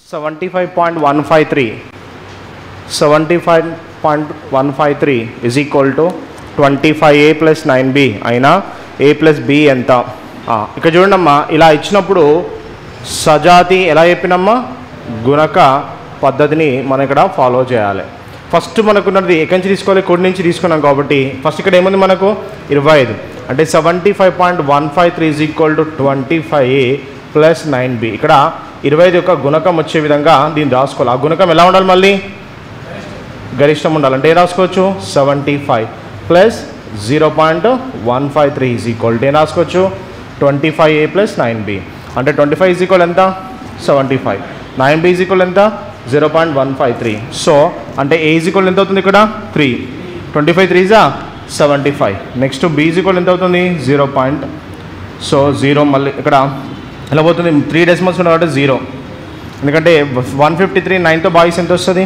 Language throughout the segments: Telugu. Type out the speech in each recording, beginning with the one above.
Seventy five point one five three seventy five point one five three is equal to twenty five A plus nine B అయినా ఏ ప్లస్ బి ఎంత ఆ, ఇక్కడ చూడండమ్మా ఇలా ఇచ్చినప్పుడు సజాతి ఎలా చెప్పినమ్మా గుణక పద్ధతిని మనం ఇక్కడ ఫాలో చేయాలి ఫస్ట్ మనకున్నది ఎక్కడి నుంచి తీసుకోవాలి కొడి నుంచి తీసుకున్నాం కాబట్టి ఫస్ట్ ఇక్కడ ఏముంది మనకు ఇరవై ఐదు అంటే seventy five point one five three is equal to twenty five A plus nine B ఇక్కడ ఇరవై ఐదు యొక్క గుణకం వచ్చే విధంగా దీన్ని రాసుకోవాలి ఆ గుణకం ఎలా ఉండాలి మళ్ళీ గరిష్టం ఉండాలి అంటే ఏం రాసుకోవచ్చు seventy five plus zero point one five three is equal ఏం రాసుకోవచ్చు twenty five A plus nine B అంటే ట్వంటీ ఫైవ్ ఈజ్ ఈక్వల్ ఎంత seventy five nine B is equal ఎంత zero point one five three so అంటే ఏ ఈజ్ ఈక్వల్ ఎంత అవుతుంది ఇక్కడ త్రీ ట్వంటీ ఫైవ్ త్రీజా seventy five next B is equal ఎంత అవుతుంది జీరో పాయింట్ సో జీరో మళ్ళీ ఇక్కడ ఎలా పోతుంది త్రీ డెసిమల్స్ ఉన్నాయి కాబట్టి జీరో ఎందుకంటే వన్ ఫిఫ్టీ త్రీ నైన్తో బాయ్స్ ఎంత వస్తుంది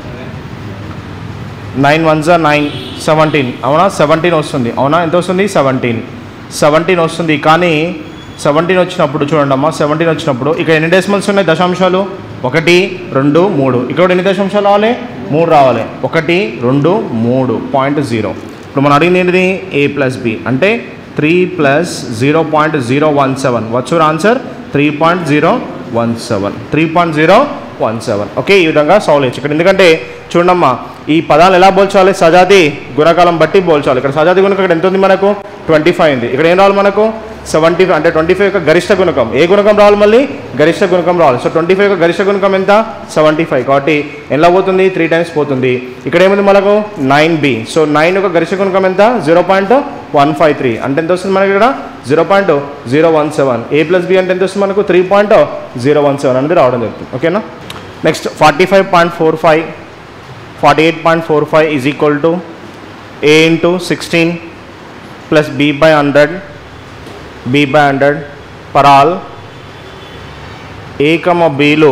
నైన్ వన్ జా నైన్ సెవెంటీన్ అవునా సెవెంటీన్ వస్తుంది అవునా ఎంత వస్తుంది సెవెంటీన్ సెవెంటీన్ వస్తుంది కానీ సెవెంటీన్ వచ్చినప్పుడు చూడండి అమ్మా సెవెంటీన్ వచ్చినప్పుడు ఇక్కడ ఎన్ని డెసిమల్స్ ఉన్నాయి దశాంశాలు ఒకటి రెండు మూడు ఇక్కడ కూడా ఎన్ని దశాంశాలు రావాలి మూడు రావాలి ఒకటి రెండు మూడు పాయింట్ జీరో ఇప్పుడు మనం అడిగింది ఏంటిది ఏ ప్లస్ బి అంటే three plus zero point zero one seven వచ్చురు answer three point zero one seven three point zero one seven okay ఈ విధంగా సాల్వ్ చేయొచ్చు ఇక్కడ ఎందుకంటే చూడమ్మా ఈ పదాలు ఎలా పోల్చాలి సజాతి గుణకాలం బట్టి పోల్చాలి ఇక్కడ సజాతి గుణకం ఇక్కడ ఎంత ఉంది మనకు ట్వంటీ ఫైవ్ ఉంది ఇక్కడ ఏం రావాలి మనకు సెవెంటీ ఫైవ్ అంటే ట్వంటీ ఫైవ్ యొక్క గరిష్ట గుణకం ఏ గుణకం రావాలి మళ్ళీ గరిష్ట గుణకం రావాలి సో ట్వంటీ ఫైవ్ యొక్క గరిష్ట గుణకం ఎంత సెవెంటీ ఫైవ్ కాబట్టి ఎలా పోతుంది త్రీ టైమ్స్ పోతుంది ఇక్కడ ఏముంది మనకు నైన్ బి సో నైన్ యొక్క గరిష్ట గుణకం ఎంత zero point one five three అంటే ఎంత వస్తుంది మనకి ఇక్కడ zero point zero one seven A plus B అంటే ఎంత వస్తుంది మనకు three point zero one seven అనేది రావడం జరుగుతుంది ఓకేనా next forty five point four five forty eight point four five is equal to A into sixteen plus B by hundred B by hundred per all ఏకమ బీలు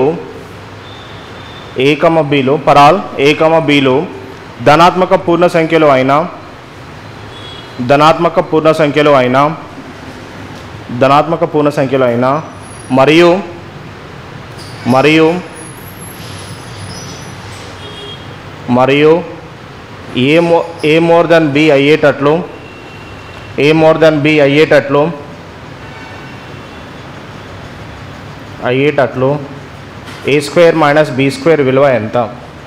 ఏకమ బీలు పరాల్ ఏకమ బీలు ధనాత్మక పూర్ణ సంఖ్యలు అయినా ధనాత్మక పూర్ణ సంఖ్యలు అయినా ధనాత్మక పూర్ణ సంఖ్యలు అయినా మరియు మరియు మరియు ఏ మో ఏ మోర్ దెన్ బి అయ్యేటట్లు ఏ మోర్ దెన్ బి అయ్యేటట్లు అయ్యేటట్లు A square minus B square విలువ ఎంత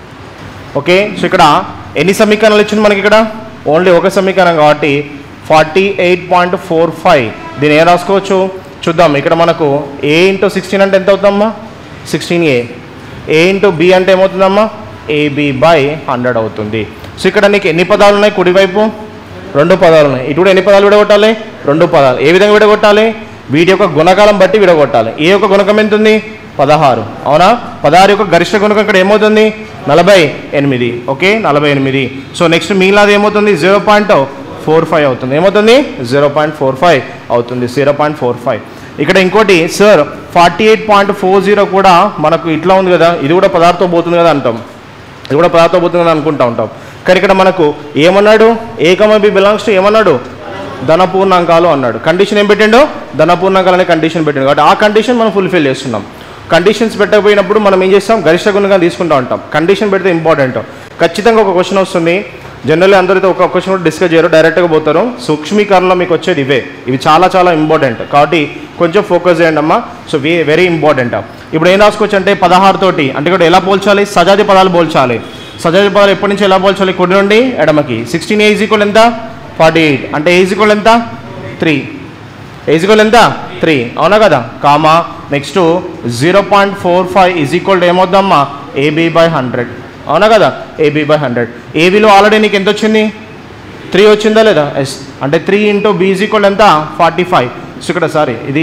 ఓకే సో ఇక్కడ ఎన్ని సమీకరణాలు ఇచ్చింది మనకి ఇక్కడ ఓన్లీ ఒక సమీకరణం కాబట్టి forty eight point four five దీన్ని ఏం రాసుకోవచ్చు చూద్దాం ఇక్కడ మనకు ఏ ఇంటూ సిక్స్టీన్ అంటే ఎంత అవుతుందమ్మా sixteen A A into B అంటే ఏమవుతుందమ్మా ఏబి బై హండ్రెడ్ అవుతుంది సో ఇక్కడ నీకు ఎన్ని పదాలు ఉన్నాయి కుడివైపు రెండు పదాలు ఉన్నాయి ఇటు కూడా ఎన్ని పదాలు విడగొట్టాలి రెండు పదాలు ఏ విధంగా విడగొట్టాలి వీటి యొక్క గుణకాలం బట్టి విడగొట్టాలి ఏ యొక్క గుణకం ఎంత ఉంది పదహారు అవునా పదహారు యొక్క గరిష్ట గుణకం ఇక్కడ ఏమవుతుంది నలభై ఎనిమిది ఓకే నలభై ఎనిమిది సో నెక్స్ట్ మిగిలినది ఏమవుతుంది జీరో పాయింట్ ఫోర్ ఫైవ్ అవుతుంది ఏమవుతుంది జీరో పాయింట్ ఫోర్ ఫైవ్ అవుతుంది జీరో పాయింట్ ఫోర్ ఫైవ్ ఇక్కడ ఇంకోటి sir forty eight point four zero కూడా మనకు ఇట్లా ఉంది కదా ఇది కూడా పదార్థం పోతుంది కదా అంటాం ఇది కూడా పదార్థం పోతుంది కదా అనుకుంటా ఉంటాం కానీ ఇక్కడ మనకు ఏమన్నాడు ఏకమ బి బిలాంగ్స్ టు ఏమన్నాడు ధనపూర్ణాంకాలు అన్నాడు కండిషన్ ఏం పెట్టిండో ధనపూర్ణాంకాలు అనే కండిషన్ పెట్టిండు కాబట్టి ఆ కండిషన్ మనం ఫుల్ఫిల్ చేస్తున్నాం కండిషన్స్ పెట్టకపోయినప్పుడు మనం ఏం చేస్తాం గరిష్ట గుణంగా తీసుకుంటూ ఉంటాం కండిషన్ పెడితే ఇంపార్టెంట్ ఖచ్చితంగా ఒక క్వశ్చన్ వస్తుంది జనరల్లీ అందరితో ఒక క్వశ్చన్ కూడా డిస్కస్ చేయరు డైరెక్ట్గా పోతారు సూక్ష్మీకరణలో మీకు వచ్చేది ఇవే ఇవి చాలా చాలా ఇంపార్టెంట్ కాబట్టి కొంచెం ఫోకస్ చేయండి అమ్మా సో వే వెరీ ఇంపార్టెంట్ ఇప్పుడు ఏం రాసుకోవచ్చు అంటే పదహారు తోటి అంటే ఇక్కడ ఎలా పోల్చాలి సజాతి పదాలు పోల్చాలి సజాతి పదాలు ఎప్పటి నుంచి ఎలా పోల్చాలి కుడి నుండి ఎడమకి సిక్స్టీన్ ఏ ఈక్వల్ ఎంత ఫార్టీ ఎయిట్ అంటే ఏ ఈక్వల్ ఎంత త్రీ ఈక్వల్ ఎంత త్రీ అవునా కదా comma next zero point four five is equal ఏమవుద్దమ్మా ఏబీ బై హండ్రెడ్ అవునా కదా ఏబీ బై హండ్రెడ్ ఏబీలో ఆల్రెడీ నీకు ఎంత వచ్చింది త్రీ వచ్చిందా లేదా ఎస్ అంటే three into B is equal ఎంత ఫార్టీ ఫైవ్ సో ఇక్కడ సారీ ఇది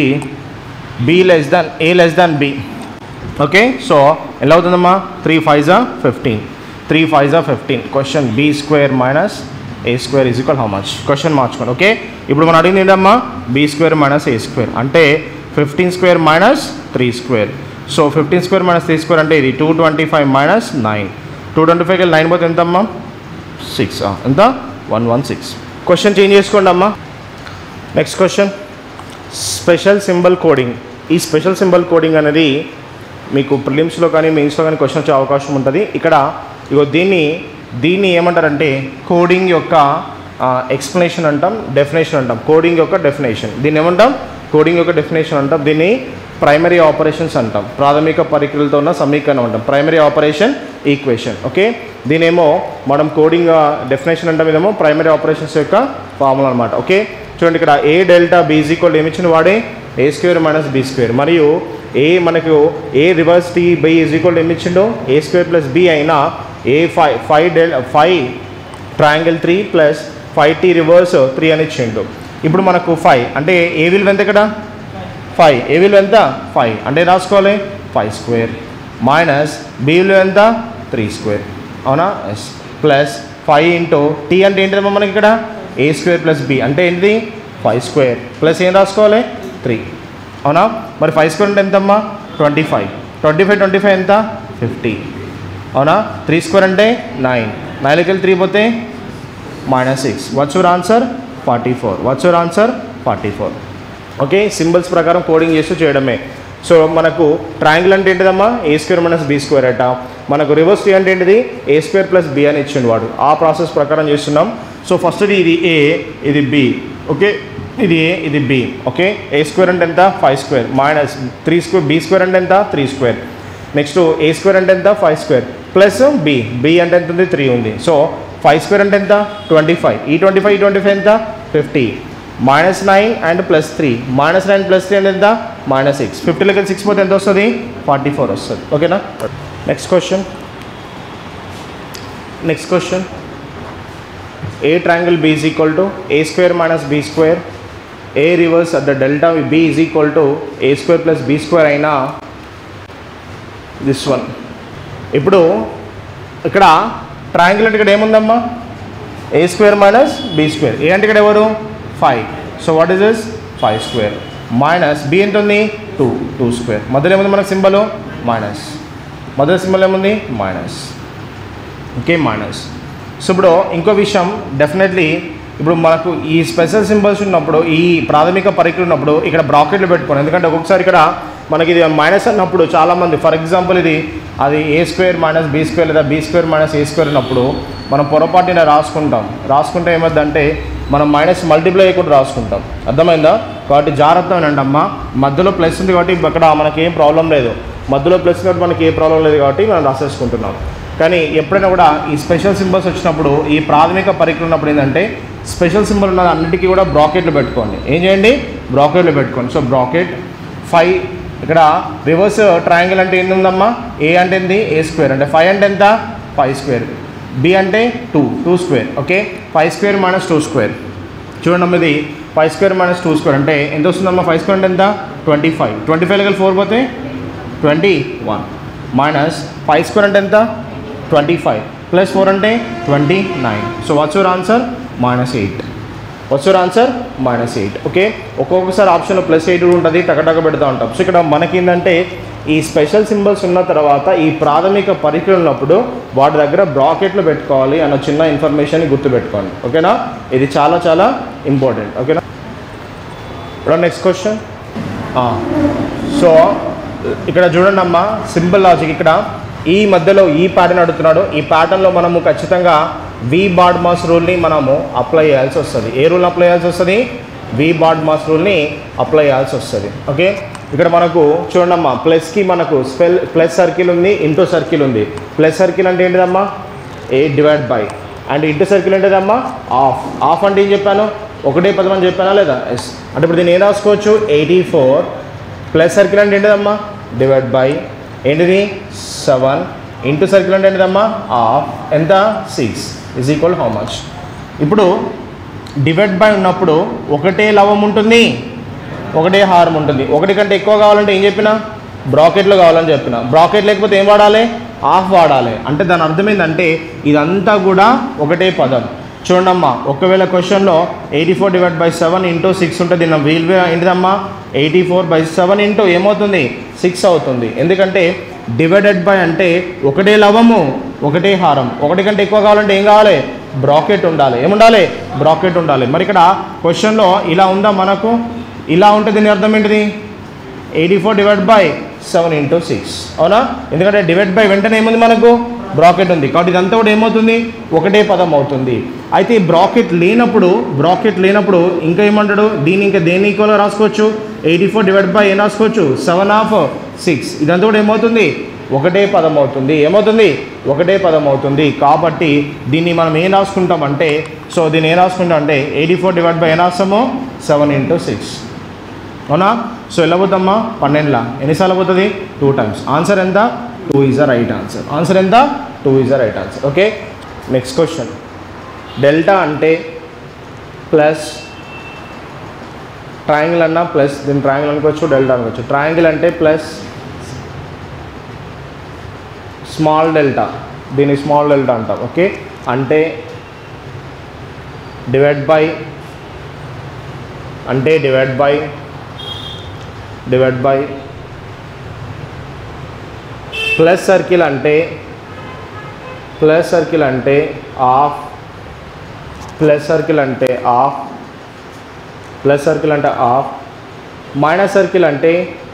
B less than A less than B okay so ఎలా అవుతుందమ్మా త్రీ ఫైవ్ జా ఫిఫ్టీన్ త్రీ ఫైవ్ జా fifteen question B square minus A square is equal how much question మార్చుకోండి ఓకే ఇప్పుడు మనం అడిగింది ఏంటమ్మా B square minus A square అంటే fifteen square minus three square so fifteen square minus three square అంటే ఇది two twenty five minus nine two twenty ఫైవ్కి నైన్ పోతే ఎంతమ్మా సిక్స్ ఎంత one one six question change చేసుకోండి అమ్మా next question special symbol coding ఈ స్పెషల్ సింబల్ కోడింగ్ అనేది మీకు ప్రిలిమ్స్లో కానీ మెయిన్స్లో కానీ క్వశ్చన్ వచ్చే అవకాశం ఉంటుంది ఇక్కడ ఇగో దీన్ని దీన్ని ఏమంటారంటే కోడింగ్ యొక్క ఎక్స్ప్లెనేషన్ అంటాం డెఫినేషన్ అంటాం కోడింగ్ యొక్క డెఫినేషన్ దీన్ని ఏమంటాం కోడింగ్ యొక్క డెఫినేషన్ అంటాం దీన్ని ప్రైమరీ ఆపరేషన్స్ అంటాం ప్రాథమిక పరికరాలతో ఉన్న సమీకరణం అంటాం ప్రైమరీ ఆపరేషన్ ఈక్వేషన్ ఓకే దీనేమో మనం కోడింగ్ డెఫినేషన్ అంటాం ఇదేమో ప్రైమరీ ఆపరేషన్స్ యొక్క ఫార్ములా అనమాట ఓకే చూడండి ఇక్కడ ఏ డెల్టా బీజ్ ఈక్వల్ ఏమి ఇచ్చిన వాడే A square minus B square మరియు ఏ మనకు A reverse T by is equal ఏమి ఇచ్చిండో ఏ స్క్వేర్ ప్లస్ బి అయినా A five five del five triangle three plus five T reverse three అని ఇచ్చిండు ఇప్పుడు మనకు ఫైవ్ అంటే ఏ విలువ ఎంత ఇక్కడ ఫైవ్ ఏ విలువ ఎంత ఫైవ్ అంటే రాసుకోవాలి ఫైవ్ స్క్వేర్ మైనస్ బి విలువ ఎంత త్రీ స్క్వేర్ అవునా yes plus five into T అంటే ఏంటిదమ్మా మనకి ఇక్కడ ఏ స్క్వేర్ ప్లస్ బి అంటే ఏంటిది ఫైవ్ స్క్వేర్ ప్లస్ ఏం రాసుకోవాలి త్రీ అవునా మరి ఫైవ్ స్క్వేర్ అంటే ఎంతమ్మా twenty five twenty five twenty five ఎంత ఫిఫ్టీ అవునా త్రీ స్క్వేర్ అంటే నైన్ నైన్కి వెళ్ళి త్రీ పోతే minus six what's your answer forty four what's your answer forty four okay symbols ప్రకారం కోడింగ్ చేస్తూ చేయడమే సో మనకు ట్రయాంగిల్ అంటే ఏంటిదమ్మా A square minus B square అట మనకు రివర్స్ టీ అంటే ఏంటిది ఏ స్క్వేర్ ప్లస్ బి అని ఇచ్చిండు వాడు ఆ ప్రాసెస్ ప్రకారం చేస్తున్నాం సో ఫస్ట్ ఇది ఏ ఇది బి ఓకే ఇది ఏ ఇది బి ఓకే ఏ స్క్వేర్ అంటే ఎంత five square minus three square B square అంటే ఎంత three square next A square అంటే ఎంత five square plus B B అంటే ఎంత ఉంది త్రీ ఉంది సో ఫైవ్ స్క్వేర్ అంటే ఎంత ట్వంటీ ఫైవ్ ఈ ట్వంటీ ఫైవ్ ఈ ట్వంటీ ఫైవ్ ఎంత fifty minus nine and plus three minus nine plus three అంటే ఎంత మైనస్ సిక్స్ ఫిఫ్టీలోకి సిక్స్ పోతే ఎంత వస్తుంది ఫార్టీ ఫోర్ వస్తుంది ఓకేనా next question next question A triangle B is equal to A square minus B square A reverse at the delta B is equal to A square plus B square అయినా దిస్ వన్ ఇప్పుడు ఇక్కడ ట్రయాంగిల్ అంటే ఇక్కడ ఏముందమ్మా A square minus B square A అంటే ఇక్కడ ఎవరు five so what is this five square minus B ఎంత ఉంది టూ టూ స్క్వేర్ మధ్యలో ఏముంది మనకు సింబల్ మైనస్ మధ్యలో సింబల్ ఏముంది మైనస్ ఓకే మైనస్ సో ఇప్పుడు ఇంకో విషయం డెఫినెట్లీ ఇప్పుడు మనకు ఈ స్పెషల్ సింబల్స్ ఉన్నప్పుడు ఈ ప్రాథమిక పరీక్షలు ఉన్నప్పుడు ఇక్కడ బ్రాకెట్లు పెట్టుకోండి ఎందుకంటే ఒక్కొక్కసారి ఇక్కడ మనకి ఇది మైనస్ అన్నప్పుడు చాలామంది ఫర్ ఎగ్జాంపుల్ ఇది అది A square minus B square లేదా B square minus A square అన్నప్పుడు మనం పొరపాటు ఇలా రాసుకుంటాం రాసుకుంటే ఏమవుతుందంటే మనం మైనస్ మల్టిప్లై చేయకుండా రాసుకుంటాం అర్థమైందా కాబట్టి జాగ్రత్త అండి అమ్మ మధ్యలో ప్లస్ ఉంది కాబట్టి అక్కడ మనకి ఏం ప్రాబ్లం లేదు మధ్యలో ప్లస్ కాబట్టి మనకి ఏ ప్రాబ్లం లేదు కాబట్టి మనం రాసేసుకుంటున్నాం కానీ ఎప్పుడైనా కూడా ఈ స్పెషల్ సింబల్స్ వచ్చినప్పుడు ఈ ప్రాథమిక పరీక్షలు ఉన్నప్పుడు ఏంటంటే స్పెషల్ సింబల్ ఉన్న అన్నిటికీ కూడా బ్రాకెట్లు పెట్టుకోండి ఏం చేయండి బ్రాకెట్లు పెట్టుకోండి సో బ్రాకెట్ ఫైవ్ ఇక్కడ రివర్స్ ట్రయాంగిల్ అంటే ఏంది ఉందమ్మా ఏ అంటే ఏంది ఏ స్క్వేర్ అంటే ఫైవ్ అంటే ఎంత ఫైవ్ స్క్వేర్ బి అంటే two two square okay five square minus two square చూడండి అమ్మ ఇది five square minus two square అంటే ఎంత వస్తుందమ్మా ఫైవ్ స్క్వేర్ అంటే ఎంత twenty five twenty five four పోతే twenty one minus five square అంటే ఎంత ట్వంటీ ఫైవ్ ప్లస్ ఫోర్ అంటే twenty nine so what's your answer minus eight what's your answer minus eight okay ఒక్కొక్కసారి ఆప్షన్లో ప్లస్ ఎయిట్ ఉంటుంది టకటక పెడతా ఉంటాం సో ఇక్కడ మనకి ఏంటంటే ఈ స్పెషల్ సింబల్స్ ఉన్న తర్వాత ఈ ప్రాథమిక పరీక్షలు ఉన్నప్పుడు వాటి దగ్గర బ్రాకెట్లు పెట్టుకోవాలి అన్న చిన్న ఇన్ఫర్మేషన్ గుర్తుపెట్టుకోండి ఓకేనా ఇది చాలా చాలా ఇంపార్టెంట్ ఓకేనా ఇప్పుడు నెక్స్ట్ క్వశ్చన్ సో ఇక్కడ చూడండి అమ్మా సింపుల్ లాజిక్ ఇక్కడ ఈ మధ్యలో ఈ ప్యాటర్న్ అడుగుతున్నాడు ఈ ప్యాటర్న్లో మనము ఖచ్చితంగా వి బాడ్ మాస్ రూల్ని మనము అప్లై చేయాల్సి వస్తుంది ఏ రూల్ అప్లై చేయాల్సి వస్తుంది వి బాడ్ మాస్ రూల్ని అప్లై చేయాల్సి వస్తుంది ఓకే ఇక్కడ మనకు చూడండమ్మా ప్లస్కి మనకు స్పెల్ ప్లస్ సర్కిల్ ఉంది ఇంటూ సర్కిల్ ఉంది ప్లస్ సర్కిల్ అంటే ఏంటిదమ్మా A divide by and into circle ఏంటిదమ్మా ఆఫ్ ఆఫ్ అంటే ఏం చెప్పాను ఒకటే పదం అని చెప్పానా లేదా ఎస్ అంటే ఇప్పుడు దీన్ని ఏం రాసుకోవచ్చు ఎయిటీ ఫోర్ ప్లస్ సర్కిల్ అంటే ఏంటిదమ్మా డివైడ్ బై ఏంటిది సెవెన్ ఇంటూ సర్కిల్ అంటే ఏంటిదమ్మా ఆఫ్ ఎంత six is equal how much ఇప్పుడు డివైడ్ బై ఉన్నప్పుడు ఒకటే లవం ఉంటుంది ఒకటే హారం ఉంటుంది ఒకటి కంటే ఎక్కువ కావాలంటే ఏం చెప్పిన బ్రాకెట్లో కావాలని చెప్పిన బ్రాకెట్ లేకపోతే ఏం వాడాలి ఆఫ్ వాడాలి అంటే దాని అర్థం ఏంటంటే ఇదంతా కూడా ఒకటే పదం చూడమ్మా ఒకవేళ క్వశ్చన్లో eighty four divide by seven into six ఉంటుంది నా వీల్ ఏంటిదమ్మా eighty four by seven into ఏమవుతుంది సిక్స్ అవుతుంది ఎందుకంటే డివైడెడ్ బై అంటే ఒకటే లవము ఒకటే హారం ఒకటి కంటే ఎక్కువ కావాలంటే ఏం కావాలి బ్రాకెట్ ఉండాలి ఏముండాలి బ్రాకెట్ ఉండాలి మరి ఇక్కడ క్వశ్చన్లో ఇలా ఉందా మనకు ఇలా ఉంటే దీని అర్థం ఏంటిది eighty four divide by seven into six అవునా ఎందుకంటే డివైడ్ బై వెంటనే ఏముంది మనకు బ్రాకెట్ ఉంది కాబట్టి ఇదంతా కూడా ఏమవుతుంది ఒకటే పదం అవుతుంది అయితే ఈ బ్రాకెట్ లేనప్పుడు బ్రాకెట్ లేనప్పుడు ఇంకా ఏమంటాడు దీన్ని ఇంకా దేని ఈక్వల్గా రాసుకోవచ్చు ఎయిటీ ఫోర్ డివైడ్ బై ఏం రాసుకోవచ్చు సెవెన్ ఆఫ్ సిక్స్ ఇదంతా కూడా ఏమవుతుంది ఒకటే పదం అవుతుంది ఏమవుతుంది ఒకటే పదం అవుతుంది కాబట్టి దీన్ని మనం ఏం రాసుకుంటామంటే సో దీన్ని ఏం రాసుకుంటాం అంటే ఎయిటీ ఫోర్ డివైడ్ బై ఏం రాస్తాము సెవెన్ ఇంటూ సిక్స్ అవునా సో ఎలా పోతామ్మా పన్నెండులా ఎన్నిసార్లు పోతుంది టూ టైమ్స్ ఆన్సర్ ఎంత two is the right answer answer ఎంత two is the right answer okay next question delta అంటే ప్లస్ ట్రయాంగిల్ అన్నా ప్లస్ దీని ట్రయాంగిల్ అనుకోవచ్చు డెల్టా అనుకోవచ్చు ట్రయాంగిల్ అంటే ప్లస్ స్మాల్ డెల్టా దీన్ని స్మాల్ డెల్టా అంటాం ఓకే అంటే డివైడ్ బై అంటే divide by divide by plus circle అంటే ప్లస్ సర్కిల్ అంటే ఆఫ్ ప్లస్ సర్కిల్ అంటే ఆఫ్ ప్లస్ సర్కిల్ అంటే ఆఫ్ మైనస్ సర్కిల్ అంటే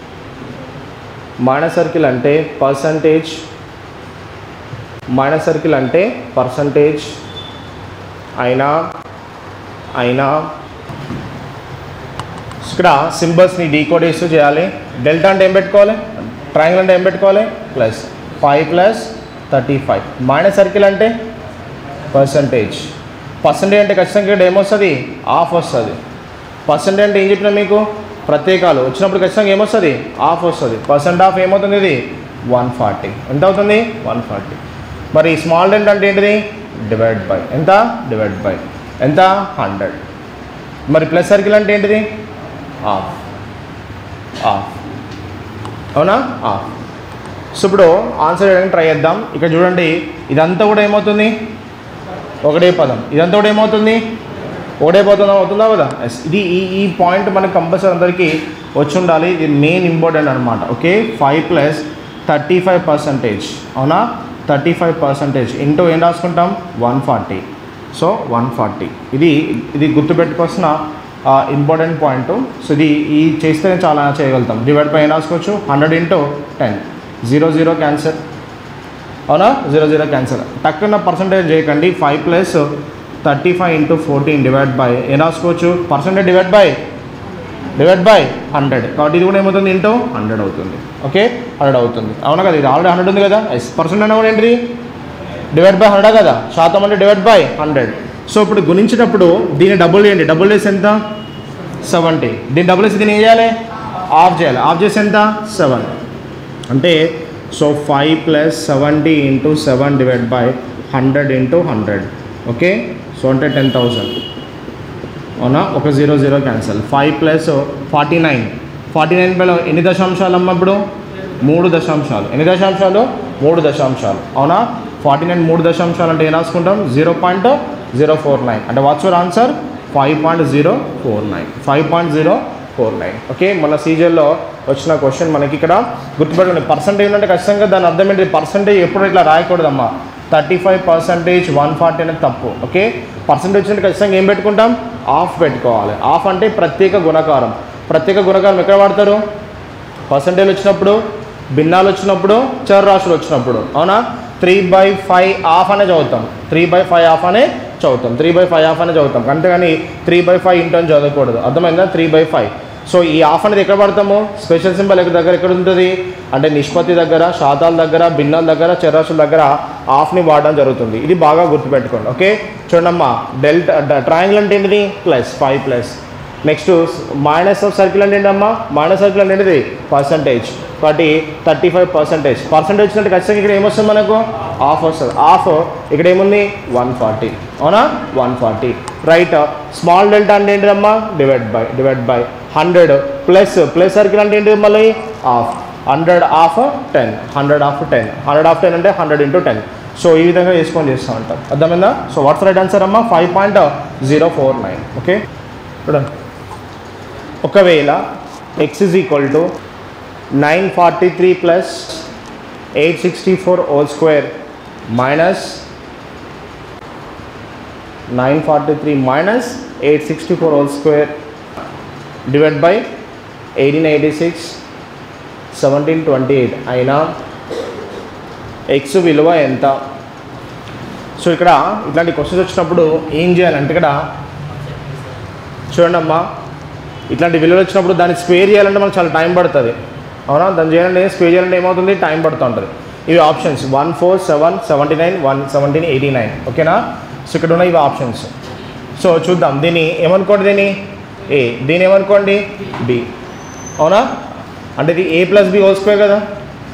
మైనస్ సర్కిల్ అంటే పర్సంటేజ్ మైనస్ సర్కిల్ అంటే పర్సంటేజ్ అయినా అయినా ఇక్కడ సింబల్స్ని డీకోడ్ చేస్తూ చేయాలి డెల్టా అంటే ఏం పెట్టుకోవాలి ట్రయాంగిల్ అంటే ఏం పెట్టుకోవాలి plus five plus thirty five minus circle అంటే పర్సంటేజ్ పర్సంటేజ్ అంటే ఖచ్చితంగా ఇక్కడ ఏమొస్తుంది ఆఫ్ వస్తుంది పర్సంటేజ్ అంటే ఏం చెప్పినా మీకు ప్రత్యేకాలు వచ్చినప్పుడు ఖచ్చితంగా ఏమొస్తుంది ఆఫ్ వస్తుంది పర్సెంట్ ఆఫ్ ఏమవుతుంది ఇది వన్ ఫార్టీ ఎంత అవుతుంది వన్ ఫార్టీ మరి స్మాల్ డెంట్ అంటే ఏంటిది డివైడ్ బై ఎంత డివైడ్ బై ఎంత హండ్రెడ్ మరి ప్లస్ సర్కిల్ అంటే ఏంటిది ఆఫ్ ఆఫ్ అవునా ఆఫ్ సో ఇప్పుడు ఆన్సర్ చేయడానికి ట్రై చేద్దాం ఇక్కడ చూడండి ఇదంతా కూడా ఏమవుతుంది ఒకటే పదం ఇదంతా కూడా ఏమవుతుంది ఒకటే పదం అవుతుందా కదా ఎస్ ఇది ఈ ఈ పాయింట్ మనకు కంపల్సరీ అందరికీ వచ్చి ఉండాలి ఇది మెయిన్ ఇంపార్టెంట్ అనమాట okay five plus thirty five percentage అవునా థర్టీ ఫైవ్ పర్సంటేజ్ ఇంటూ ఏం రాసుకుంటాం one forty so one forty ఇది ఇది గుర్తుపెట్టుకోవాల్సిన ఇంపార్టెంట్ పాయింట్ సో ఇది ఈ చేస్తేనే చాలా చేయగలుగుతాం డివైడ్ బై ఏం రాసుకోవచ్చు hundred into ten zero zero cancel అవునా జీరో జీరో క్యాన్సర్ టక్కున పర్సంటేజ్ చేయకండి five plus thirty five into fourteen divide by ఏం రాసుకోవచ్చు percentage divide by divide by hundred కాబట్టి ఇది కూడా ఏమవుతుంది ఇంటూ హండ్రెడ్ అవుతుంది ఓకే హండ్రెడ్ అవుతుంది అవునా కదా ఇది ఆల్రెడీ హండ్రెడ్ ఉంది కదా ఎస్ పర్సెంట్ అన్న కూడా ఏంటిది డివైడ్ బై హండ్రెడ్ కదా శాతం అంటే డివైడ్ బై హండ్రెడ్ సో ఇప్పుడు గుణించేటప్పుడు దీన్ని డబుల్ చేయండి డబుల్ చేసి ఎంత సెవెంటీ దీన్ని డబుల్ వేసి దీన్ని ఏం చేయాలి ఆఫ్ చేయాలి ఆఫ్ చేసి ఎంత సెవెన్ అంటే so five plus seventy into seven divide by hundred into hundred okay so అంటే టెన్ థౌజండ్ అవునా ఒక zero zero cancel five plus forty nine forty nine పైన ఎన్ని దశాంశాలు అమ్మ ఇప్పుడు మూడు దశాంశాలు ఎన్ని దశాంశాలు మూడు దశాంశాలు అవునా ఫార్టీ నైన్ మూడు దశాంశాలు అంటే ఏం రాసుకుంటాం zero point zero four nine అంటే what's your answer five point zero four nine five point zero four nine okay మన సీజన్లో వచ్చిన క్వశ్చన్ మనకి ఇక్కడ గుర్తుపెట్టుకోండి పర్సంటేజ్ అంటే ఖచ్చితంగా దాని అర్థం ఏంటి పర్సంటేజ్ ఎప్పుడు ఇట్లా రాయకూడదమ్మా thirty five percentage one forty అనేది తప్పు ఓకే పర్సంటేజ్ అంటే ఖచ్చితంగా ఏం పెట్టుకుంటాం ఆఫ్ పెట్టుకోవాలి ఆఫ్ అంటే ప్రత్యేక గుణకారం ప్రత్యేక గుణకారం ఎక్కడ వాడతారు పర్సంటేజ్ వచ్చినప్పుడు భిన్నాలు వచ్చినప్పుడు చరరాశులు వచ్చినప్పుడు అవునా త్రీ బై ఫైవ్ ఆఫ్ అనే చదువుతాం త్రీ బై ఫైవ్ ఆఫ్ అనే చదువుతాం త్రీ బై ఫైవ్ ఆఫ్ అనే చదువుతాం అంతేగాని త్రీ బై ఫైవ్ ఇంటూ అని చదవకూడదు అర్థమైందా త్రీ బై ఫైవ్ సో ఈ ఆఫ్ అనేది ఎక్కడ పడతాము స్పెషల్ సింబల్ ఎక్కడ దగ్గర ఎక్కడ ఉంటుంది అంటే నిష్పత్తి దగ్గర శాతాల దగ్గర భిన్నాల దగ్గర చరాశుల దగ్గర ఆఫ్ని వాడడం జరుగుతుంది ఇది బాగా గుర్తుపెట్టుకోండి ఓకే చూడమ్మా డెల్టా ట్రయాంగిల్ అంటే ఏంటిది plus five plus next minus of circle అంటే ఏంటమ్మా మైనస్ సర్కిల్ అంటే ఏంటిది పర్సంటేజ్ కాబట్టి థర్టీ ఫైవ్ పర్సెంటేజ్ పర్సంటేజ్ వచ్చినట్టు ఖచ్చితంగా ఇక్కడ ఏమొస్తుంది మనకు ఆఫ్ వస్తుంది ఆఫ్ ఇక్కడ ఏముంది వన్ ఫార్టీ అవునా one forty right small delta అంటే ఏంటిదమ్మా divide by divide by hundred plus plus circle అంటే ఏంటి మళ్ళీ of hundred of ten hundred of ten hundred of ten అంటే హండ్రెడ్ ఇంటూ టెన్ సో ఈ విధంగా వేసుకొని చేస్తూ ఉంటాం అర్థమైందా సో వాట్స్ రైట్ ఆన్సర్ అమ్మా five point zero four nine okay చూడండి ఒకవేళ x is equal to nine forty three plus eight sixty four whole square minus nine forty three minus eight sixty four whole square divide by eighteen eighty six seventeen twenty eight అయినా ఎక్స్ విలువ ఎంత సో ఇక్కడ ఇట్లాంటి క్వశ్చన్స్ వచ్చినప్పుడు ఏం చేయాలంటే ఇక్కడ చూడండి అమ్మా ఇట్లాంటి విలువలు వచ్చినప్పుడు దాన్ని స్పేర్ చేయాలంటే మనకు చాలా టైం పడుతుంది అవునా దాన్ని చేయాలంటే స్పేర్ చేయాలంటే ఏమవుతుంది టైం పడుతూ ఉంటుంది ఇవి options one four seven seventy nine one seventeen eighty nine ఓకేనా సో ఇక్కడ ఉన్న ఇవి ఆప్షన్స్ సో చూద్దాం దీన్ని ఏమనుకోండి దీన్ని ఏ దీని ఏమనుకోండి బి అవునా అంటే ఇది A plus B whole square కదా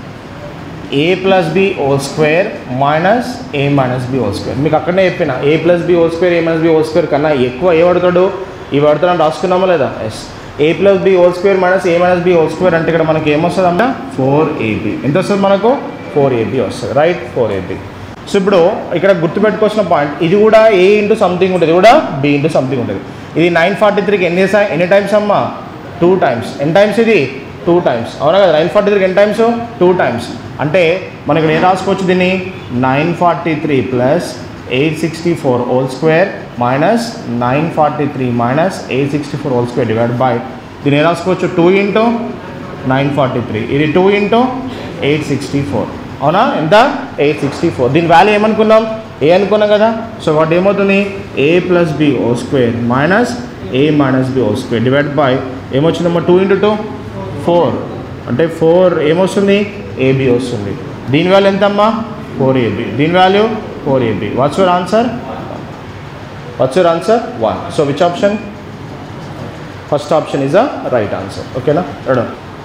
A plus B whole square minus A minus B whole square మీకు అక్కడనే చెప్పిన A plus B whole square A minus B whole square కన్నా ఎక్కువ ఏ పడతాడు ఈ పడతాడని రాసుకున్నామా లేదా yes A plus B whole square minus A minus B whole square అంటే ఇక్కడ మనకి ఏమొస్తుంది అమ్మా ఫోర్ ఏబి ఎంత వస్తుంది మనకు ఫోర్ ఏబి వస్తుంది రైట్ ఫోర్ ఏబి సో ఇప్పుడు ఇక్కడ గుర్తుపెట్టుకోవాల్సిన పాయింట్ ఇది కూడా ఏ ఇంటూ సంథింగ్ ఉంటుంది ఇది కూడా బి ఇంటూ సంథింగ్ ఉంటుంది ఇది నైన్ ఫార్టీ త్రీకి ఎన్ని చేసా ఎన్ని టైమ్స్ అమ్మా టూ టైమ్స్ ఎన్ని టైమ్స్ ఇది టూ టైమ్స్ అవునా కదా నైన్ ఫార్టీ త్రీకి ఎన్ని టైమ్స్ టూ టైమ్స్ అంటే మనం ఇక్కడ ఏం రాసుకోవచ్చు దీన్ని nine forty three plus eight sixty four whole square minus nine forty three minus eight sixty four whole square divide by దీన్ని ఏం రాసుకోవచ్చు two into nine forty three ఇది two into eight sixty four అవునా ఎంత ఎయిట్ సిక్స్టీ ఫోర్ దీని వాల్యూ ఏమనుకున్నాం ఏ అనుకున్నాం కదా సో వాటి ఏమవుతుంది A plus B whole square minus A minus B whole square divide by ఏమొచ్చిందమ్మా టూ ఇంటూ టూ ఫోర్ అంటే ఫోర్ ఏమొస్తుంది ఏబి వస్తుంది దీని వాల్యూ ఎంతమ్మా ఫోర్ ఏబి దీని value four AB what's your answer what's your answer one so which option first option is a right answer ఓకేనా రెడీ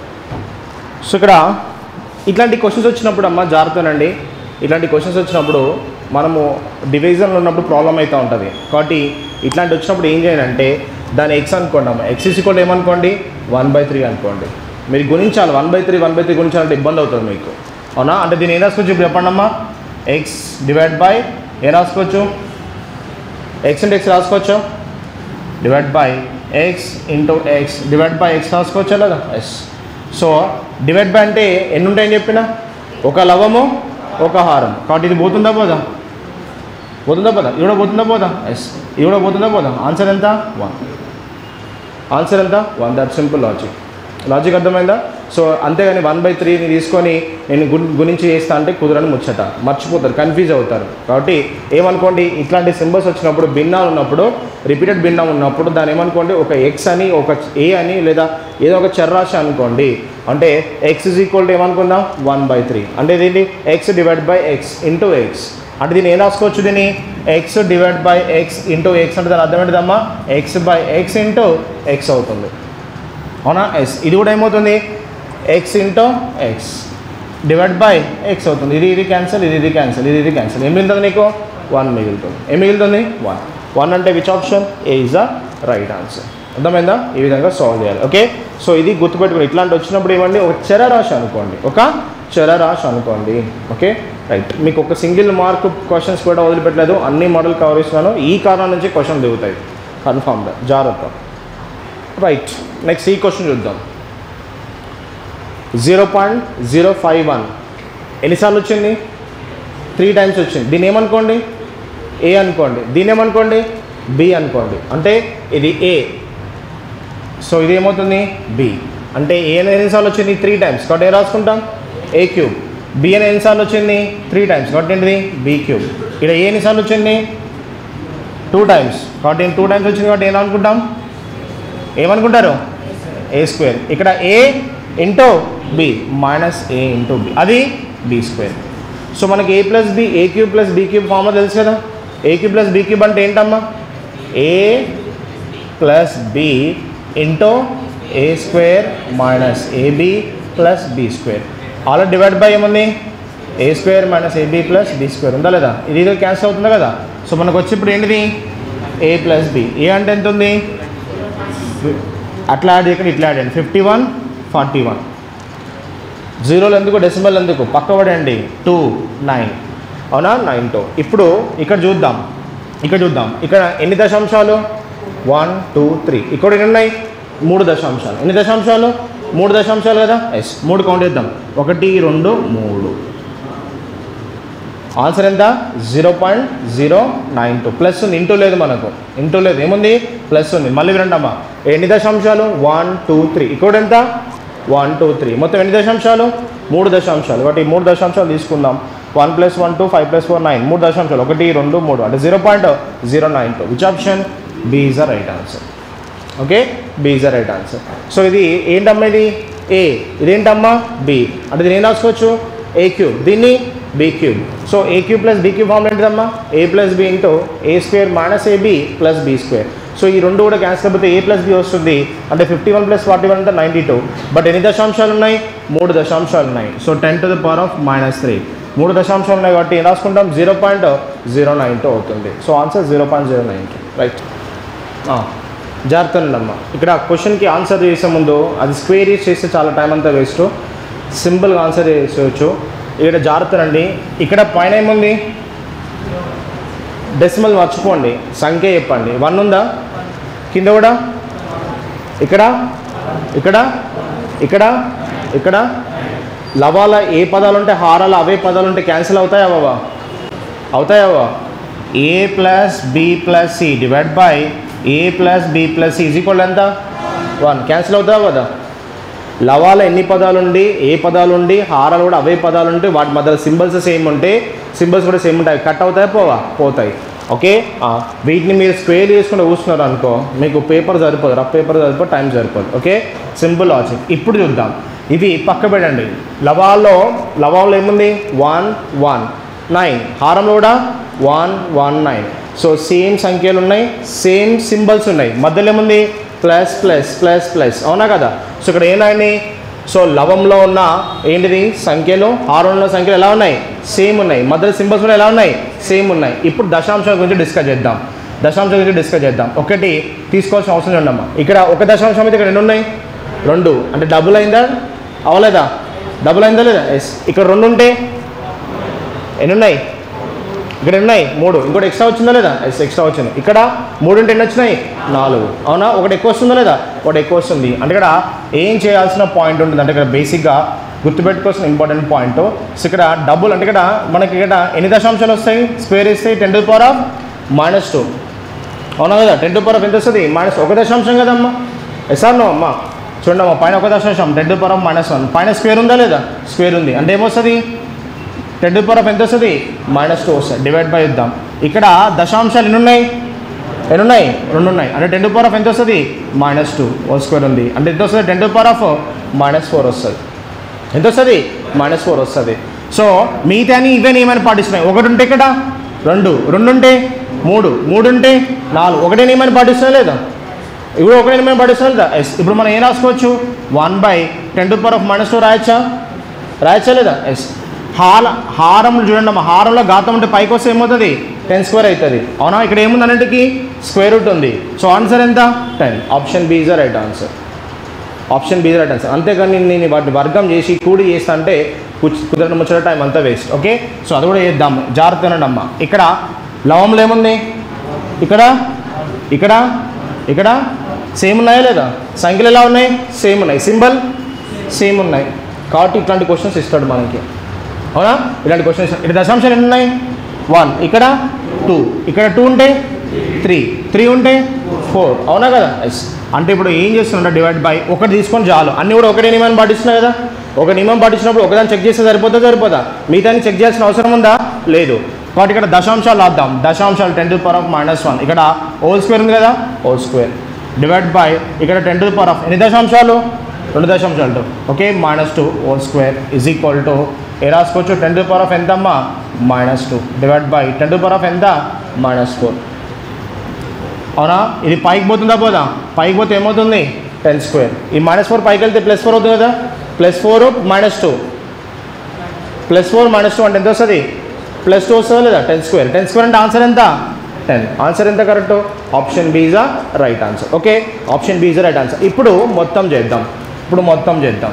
సో ఇక్కడ ఇట్లాంటి క్వశ్చన్స్ వచ్చినప్పుడు అమ్మ జాగ్రత్తనండి ఇట్లాంటి క్వశ్చన్స్ వచ్చినప్పుడు మనము డివిజన్లో ఉన్నప్పుడు ప్రాబ్లం అవుతూ ఉంటుంది కాబట్టి ఇట్లాంటి వచ్చినప్పుడు ఏం చేయాలంటే దాని ఎక్స్ అనుకోండి అమ్మ ఎక్స్ ఈక్వల్ ఏమనుకోండి వన్ బై త్రీ అనుకోండి మీరు గుణించాలి one by three one by three గుణించాలంటే ఇబ్బంది అవుతుంది మీకు అవునా అంటే దీన్ని ఏం రాసుకోవచ్చు ఇప్పుడు చెప్పండి అమ్మా ఎక్స్ డివైడ్ బై ఏం రాసుకోవచ్చు ఎక్స్ ఇంటూ ఎక్స్ రాసుకోవచ్చు divide by x into x divide by x రాసుకోవచ్చా లేదా ఎస్ సో డివైడ్ బై అంటే ఎన్ని ఉంటాయని చెప్పిన ఒక లవము ఒక హారం కాబట్టి ఇది పోతుందా పోదా పోతుందా పోదా ఇది కూడా పోతుందా పోదా ఎస్ ఇది కూడా పోతుందా పోదా ఆన్సర్ ఎంత వన్ ఆన్సర్ ఎంత one that simple logic logic అర్థమైందా సో అంతేగాని వన్ బై త్రీని తీసుకొని నేను గు గురించి చేస్తా అంటే కుదరని ముచ్చట మర్చిపోతారు కన్ఫ్యూజ్ అవుతారు కాబట్టి ఏమనుకోండి ఇట్లాంటి సింబల్స్ వచ్చినప్పుడు భిన్నాలు ఉన్నప్పుడు రిపీటెడ్ భిన్నం ఉన్నప్పుడు దాన్ని ఏమనుకోండి ఒక ఎక్స్ అని ఒక ఏ అని లేదా ఏదో ఒక చర్రాశి అనుకోండి అంటే ఎక్స్ ఇస్ ఈక్వల్ టు ఏమనుకుందాం వన్ బై త్రీ అంటే ఇదేంటి x divide by x into x అంటే దీన్ని ఏం రాసుకోవచ్చు దీన్ని x divide by x into x అంటే దాని అర్థం ఏంటిదమ్మా x by x into x అవుతుంది అవునా ఎస్ ఇది కూడా ఏమవుతుంది x into x divide by x అవుతుంది ఇది ఇది క్యాన్సిల్ ఇది ఇది క్యాన్సిల్ ఇది ఇది క్యాన్సిల్ ఏం మిగులుతుంది నీకు వన్ మిగులుతుంది ఏం మిగులుతుంది వన్ వన్ అంటే which option A is the right answer అర్థమైందా ఈ విధంగా సాల్వ్ చేయాలి ఓకే సో ఇది గుర్తుపెట్టుకుని ఇట్లాంటి వచ్చినప్పుడు ఏమండి ఒక చరరాశి అనుకోండి ఒక చరరాశి అనుకోండి ఓకే రైట్ మీకు ఒక సింగిల్ మార్క్ క్వశ్చన్స్ కూడా వదిలిపెట్టలేదు అన్ని మోడల్ కవర్ చేస్తున్నాను ఈ కారణం నుంచి క్వశ్చన్ దిగుతాయి కన్ఫామ్గా జాగ్రత్త రైట్ నెక్స్ట్ ఈ క్వశ్చన్ చూద్దాం zero point zero five one ఎన్నిసార్లు వచ్చింది త్రీ టైమ్స్ వచ్చింది దీన్ని ఏమనుకోండి ఏ అనుకోండి దీన్ని ఏమనుకోండి బి అనుకోండి అంటే ఇది ఏ సో ఇది ఏమవుతుంది బి అంటే ఏ అని ఎన్నిసార్లు వచ్చింది త్రీ టైమ్స్ కాబట్టి ఏం రాసుకుంటాం ఏ క్యూబ్ బి అని ఎన్నిసార్లు వచ్చింది త్రీ టైమ్స్ కాబట్టి ఏంటిది బి క్యూబ్ ఇక్కడ ఏ ఎన్నిసార్లు వచ్చింది టూ టైమ్స్ కాబట్టి టూ టైమ్స్ వచ్చింది కాబట్టి ఏం అనుకుంటాం ఏమనుకుంటారు ఏ స్క్వేర్ ఇక్కడ A into B minus A into B అది బి స్క్వేర్ సో మనకి A plus B A cube plus B cube formula తెలుసు కదా A cube plus B cube అంటే ఏంటమ్మా A plus B into A square minus AB plus B square already divide by ఏముంది A square minus AB plus B square ఉందా లేదా ఇది ఇది క్యాన్సిల్ అవుతుందా కదా సో మనకు వచ్చి ఇప్పుడు ఏంటిది ఏ ప్లస్ బి ఏ అంటే ఎంత ఉంది అట్లా యాడ్ చేయకుండా ఇట్లా యాడ్ చేయండి ఫిఫ్టీ వన్ ఫార్టీ వన్ జీరోలు ఎందుకు డెసిమల్ ఎందుకు పక్కబడండి టూ నైన్ అవునా నైన్ టూ ఇప్పుడు ఇక్కడ చూద్దాం ఇక్కడ చూద్దాం ఇక్కడ ఎన్ని దశాంశాలు వన్ టూ త్రీ ఇక్కడ ఎన్ని ఉన్నాయి మూడు దశాంశాలు ఎన్ని దశాంశాలు మూడు దశాంశాలు కదా ఎస్ మూడు కౌంట్ చేద్దాం ఒకటి రెండు మూడు ఆన్సర్ ఎంత zero point zero nine two plus ఉంది ఇంటూ లేదు మనకు ఇంటూ లేదు ఏముంది ప్లస్ ఉంది మళ్ళీ వినండి అమ్మా ఎన్ని దశాంశాలు వన్ టూ త్రీ ఇక్కడ ఎంత వన్ టూ త్రీ మొత్తం ఎన్ని దశాంశాలు మూడు దశాంశాలు కాబట్టి ఈ మూడు దశాంశాలు తీసుకుందాం one plus one two five plus four nine మూడు దశాంశాలు ఒకటి రెండు మూడు అంటే zero point zero nine two which option B is the right answer okay B is the right answer so ఇది ఏంటమ్మా ఇది ఏ ఇదేంటమ్మా బి అంటే దీన్ని ఏం రాసుకోవచ్చు ఏ క్యూబ్ దీన్ని B cube so A cube plus B cube formula ఏంటిదమ్మా A plus B into A square minus AB plus B square so ఈ రెండు కూడా క్యాన్సిల్ అయిపోతే ఏ ప్లస్ బి వస్తుంది అంటే fifty one plus forty one అంటే నైంటీ టూ బట్ ఎన్ని దశాంశాలు ఉన్నాయి మూడు దశాంశాలు ఉన్నాయి so ten to the power of minus three మూడు దశాంశాలు ఉన్నాయి కాబట్టి ఏం రాసుకుంటాం zero point zero nine two అవుతుంది so answer zero point zero nine two right జాగ్రత్త అమ్మ ఇక్కడ క్వశ్చన్కి ఆన్సర్ చేసే ముందు అది స్క్వేర్ యూస్ చేస్తే చాలా టైం అంతా వేస్ట్ సింపుల్గా ఆన్సర్ చేసేయచ్చు ఇక్కడ జాగ్రత్త అండి ఇక్కడ పైన ఏముంది డెసిమల్ మర్చిపోండి సంఖ్య చెప్పండి వన్ ఉందా కింద కూడా ఇక్కడ ఇక్కడ ఇక్కడ ఇక్కడ లవాల ఏ పదాలు ఉంటే హారాలు అవే పదాలు ఉంటే క్యాన్సిల్ అవుతాయా బాబా అవుతాయా A plus B plus C divide by A plus B plus C is equal ఎంత వన్ క్యాన్సిల్ అవుతావా కదా లవాల ఎన్ని పదాలు ఉండి ఏ పదాలు ఉండి హారాలు కూడా అవే పదాలు ఉంటే వాటి మధ్యలో సింబల్స్ సేమ్ ఉంటే సింబల్స్ కూడా సేమ్ ఉంటాయి కట్ అవుతాయి పోవా పోతాయి ఓకే ఆ, వీటిని మీరు స్క్వేర్ చేసుకుంటూ కూర్చున్నారు అనుకో మీకు పేపర్ సరిపోదు రఫ్ పేపర్ సరిపోదు టైం సరిపోదు ఓకే సింపుల్ లాజిక్ ఇప్పుడు చూద్దాం ఇవి పక్క పెట్టండి లవాల్లో లవాల్లో ఏముంది వన్ వన్ నైన్ హారంలో కూడా one one nine so same సంఖ్యలు ఉన్నాయి సేమ్ సింబల్స్ ఉన్నాయి మధ్యలో ఏముంది ప్లస్ ప్లస్ ప్లస్ ప్లస్ అవునా కదా సో ఇక్కడ ఏనాయని సో లవంలో ఉన్న ఏంటిది సంఖ్యలు హారంలో ఉన్న సంఖ్యలు ఎలా ఉన్నాయి సేమ్ ఉన్నాయి మధ్యలో సింబల్స్ కూడా ఎలా ఉన్నాయి సేమ్ ఉన్నాయి ఇప్పుడు దశాంశాల గురించి డిస్కస్ చేద్దాం దశాంశం గురించి డిస్కస్ చేద్దాం ఒకటి తీసుకోవాల్సిన అవసరం ఉండమ్మా ఇక్కడ ఒక దశాంశం అయితే ఇక్కడ ఎన్ని ఉన్నాయి రెండు అంటే డబుల్ అయిందా అవలేదా డబుల్ అయిందా లేదా ఎస్ ఇక్కడ రెండు ఉంటే ఎన్ని ఉన్నాయి ఇక్కడ ఉన్నాయి మూడు ఇంకోటి ఎక్స్ట్రా వచ్చిందా లేదా ఎస్ ఎక్స్ట్రా వచ్చింది ఇక్కడ మూడు ఉంటే ఎన్ని వచ్చినాయి నాలుగు అవునా ఒకటి ఎక్కువ వస్తుందా లేదా ఒకటి ఎక్కువ వస్తుంది అంటే ఇక్కడ ఏం చేయాల్సిన పాయింట్ ఉంటుంది అంటే ఇక్కడ బేసిక్గా గుర్తుపెట్టుకోవాల్సిన ఇంపార్టెంట్ పాయింట్ సో ఇక్కడ డబుల్ అంటే ఇక్కడ మనకి ఇక్కడ ఎన్ని దశాంశాలు వస్తాయి స్క్వేర్ ఇస్తే ten to power of minus two అవునా కదా టెన్ టు పవర్ ఆఫ్ ఎంత వస్తుంది మైనస్ ఒక దశాంశం కదమ్మా ఎస్ఆర్ నో అమ్మా చూడండి అమ్మా పైన ఒక దశాంశం ten to power of minus one పైన స్క్వేర్ ఉందా లేదా స్క్వేర్ ఉంది అంటే ఏమొస్తుంది టెన్ టు పవర్ ఆఫ్ ఎంత వస్తుంది మైనస్ టూ వస్తుంది డివైడ్ బై ఇద్దాం ఇక్కడ దశాంశాలు ఎన్ని ఉన్నాయి ఎన్ని ఉన్నాయి రెండు ఉన్నాయి అంటే టెన్ టు పవర్ ఆఫ్ ఎంత వస్తుంది మైనస్ టూ ఓ స్క్వేర్ ఉంది అంటే ఎంత వస్తుంది ten to power of minus four వస్తుంది ఎంత వస్తుంది మైనస్ ఫోర్ వస్తుంది సో మిగతాని ఇవన్నీ ఏమైనా పాటిస్తున్నాయి ఒకటి ఉంటే ఇక్కడ రెండు రెండు ఉంటే మూడు మూడు ఉంటే నాలుగు ఒకటే ఏమైనా పాటిస్తున్నా లేదా ఇప్పుడు ఒకటే ఏమైనా పాటిస్తున్నా లేదా ఎస్ ఇప్పుడు మనం ఏం రాసుకోవచ్చు one by ten to power of minus two రాయొచ్చా రాయొచ్చా లేదా ఎస్ హార హారంలో చూడండి అమ్మా హారంలో ఘాతం ఉంటే పైకి వస్తే ఏమవుతుంది టెన్ స్క్వేర్ అవుతుంది అవునా ఇక్కడ ఏముంది అన్నింటికి స్క్వేర్ రూట్ ఉంది సో ఆన్సర్ ఎంత ten option B is the right answer option B right answer అంతేగాని నేను నేను వాటిని వర్గం చేసి కూడి చేస్తా అంటే కుచ్- కుదరని ముచ్చట టైం అంతా వేస్ట్ ఓకే సో అది కూడా చేద్దాం జాగ్రత్త అనండి అమ్మ ఇక్కడ లవంలో ఏముంది ఇక్కడ ఇక్కడ ఇక్కడ సేమ్ ఉన్నాయా లేదా సంఖ్యలు ఎలా ఉన్నాయి సేమ్ ఉన్నాయి సింబల్ సేమ్ ఉన్నాయి కాబట్టి ఇట్లాంటి క్వశ్చన్స్ ఇస్తాడు మనకి అవునా ఇలాంటి క్వశ్చన్స్ ఇక్కడ దశాంశాలు ఎన్ని ఉన్నాయి వన్ ఇక్కడ టూ ఇక్కడ టూ ఉంటే త్రీ త్రీ ఉంటే ఫోర్ అవునా కదా ఎస్ అంటే ఇప్పుడు ఏం చేస్తున్నా డివైడ్ బై ఒకటి తీసుకొని చాలు అన్నీ కూడా ఒకటే నియమాన్ని పాటిస్తున్నాయి కదా ఒక నియమం పాటించినప్పుడు ఒకదాన్ని చెక్ చేస్తే సరిపోతా సరిపోతా మిగతాన్ని చెక్ చేయాల్సిన అవసరం ఉందా లేదు కాబట్టి ఇక్కడ దశాంశాలు రాద్దాం దశాంశాలు ten to power of minus one ఇక్కడ హోల్ స్క్వేర్ ఉంది కదా హోల్ స్క్వేర్ డివైడ్ బై ఇక్కడ టెన్ టు పవర్ ఆఫ్ ఎన్ని దశాంశాలు రెండు దశాంశాలు okay minus two whole square is equal to ఏ రాసుకోవచ్చు టెన్ టు పవర్ ఆఫ్ ఎంత అమ్మా minus two divide by ten to power of ఎంత మైనస్ ఫోర్ అవునా ఇది పైకి పోతుందా పోదా పైకి పోతే ఏమవుతుంది టెన్ స్క్వేర్ ఈ మైనస్ ఫోర్ పైకి వెళ్తే ప్లస్ ఫోర్ అవుతుంది కదా plus four minus two plus four minus two అంటే ఎంత వస్తుంది ప్లస్ టూ వస్తుందా లేదా టెన్ స్క్వేర్ టెన్ స్క్వేర్ అంటే ఆన్సర్ ఎంత టెన్ ఆన్సర్ ఎంత correct option B is right answer okay option B is right answer ఇప్పుడు మొత్తం చేద్దాం ఇప్పుడు మొత్తం చేద్దాం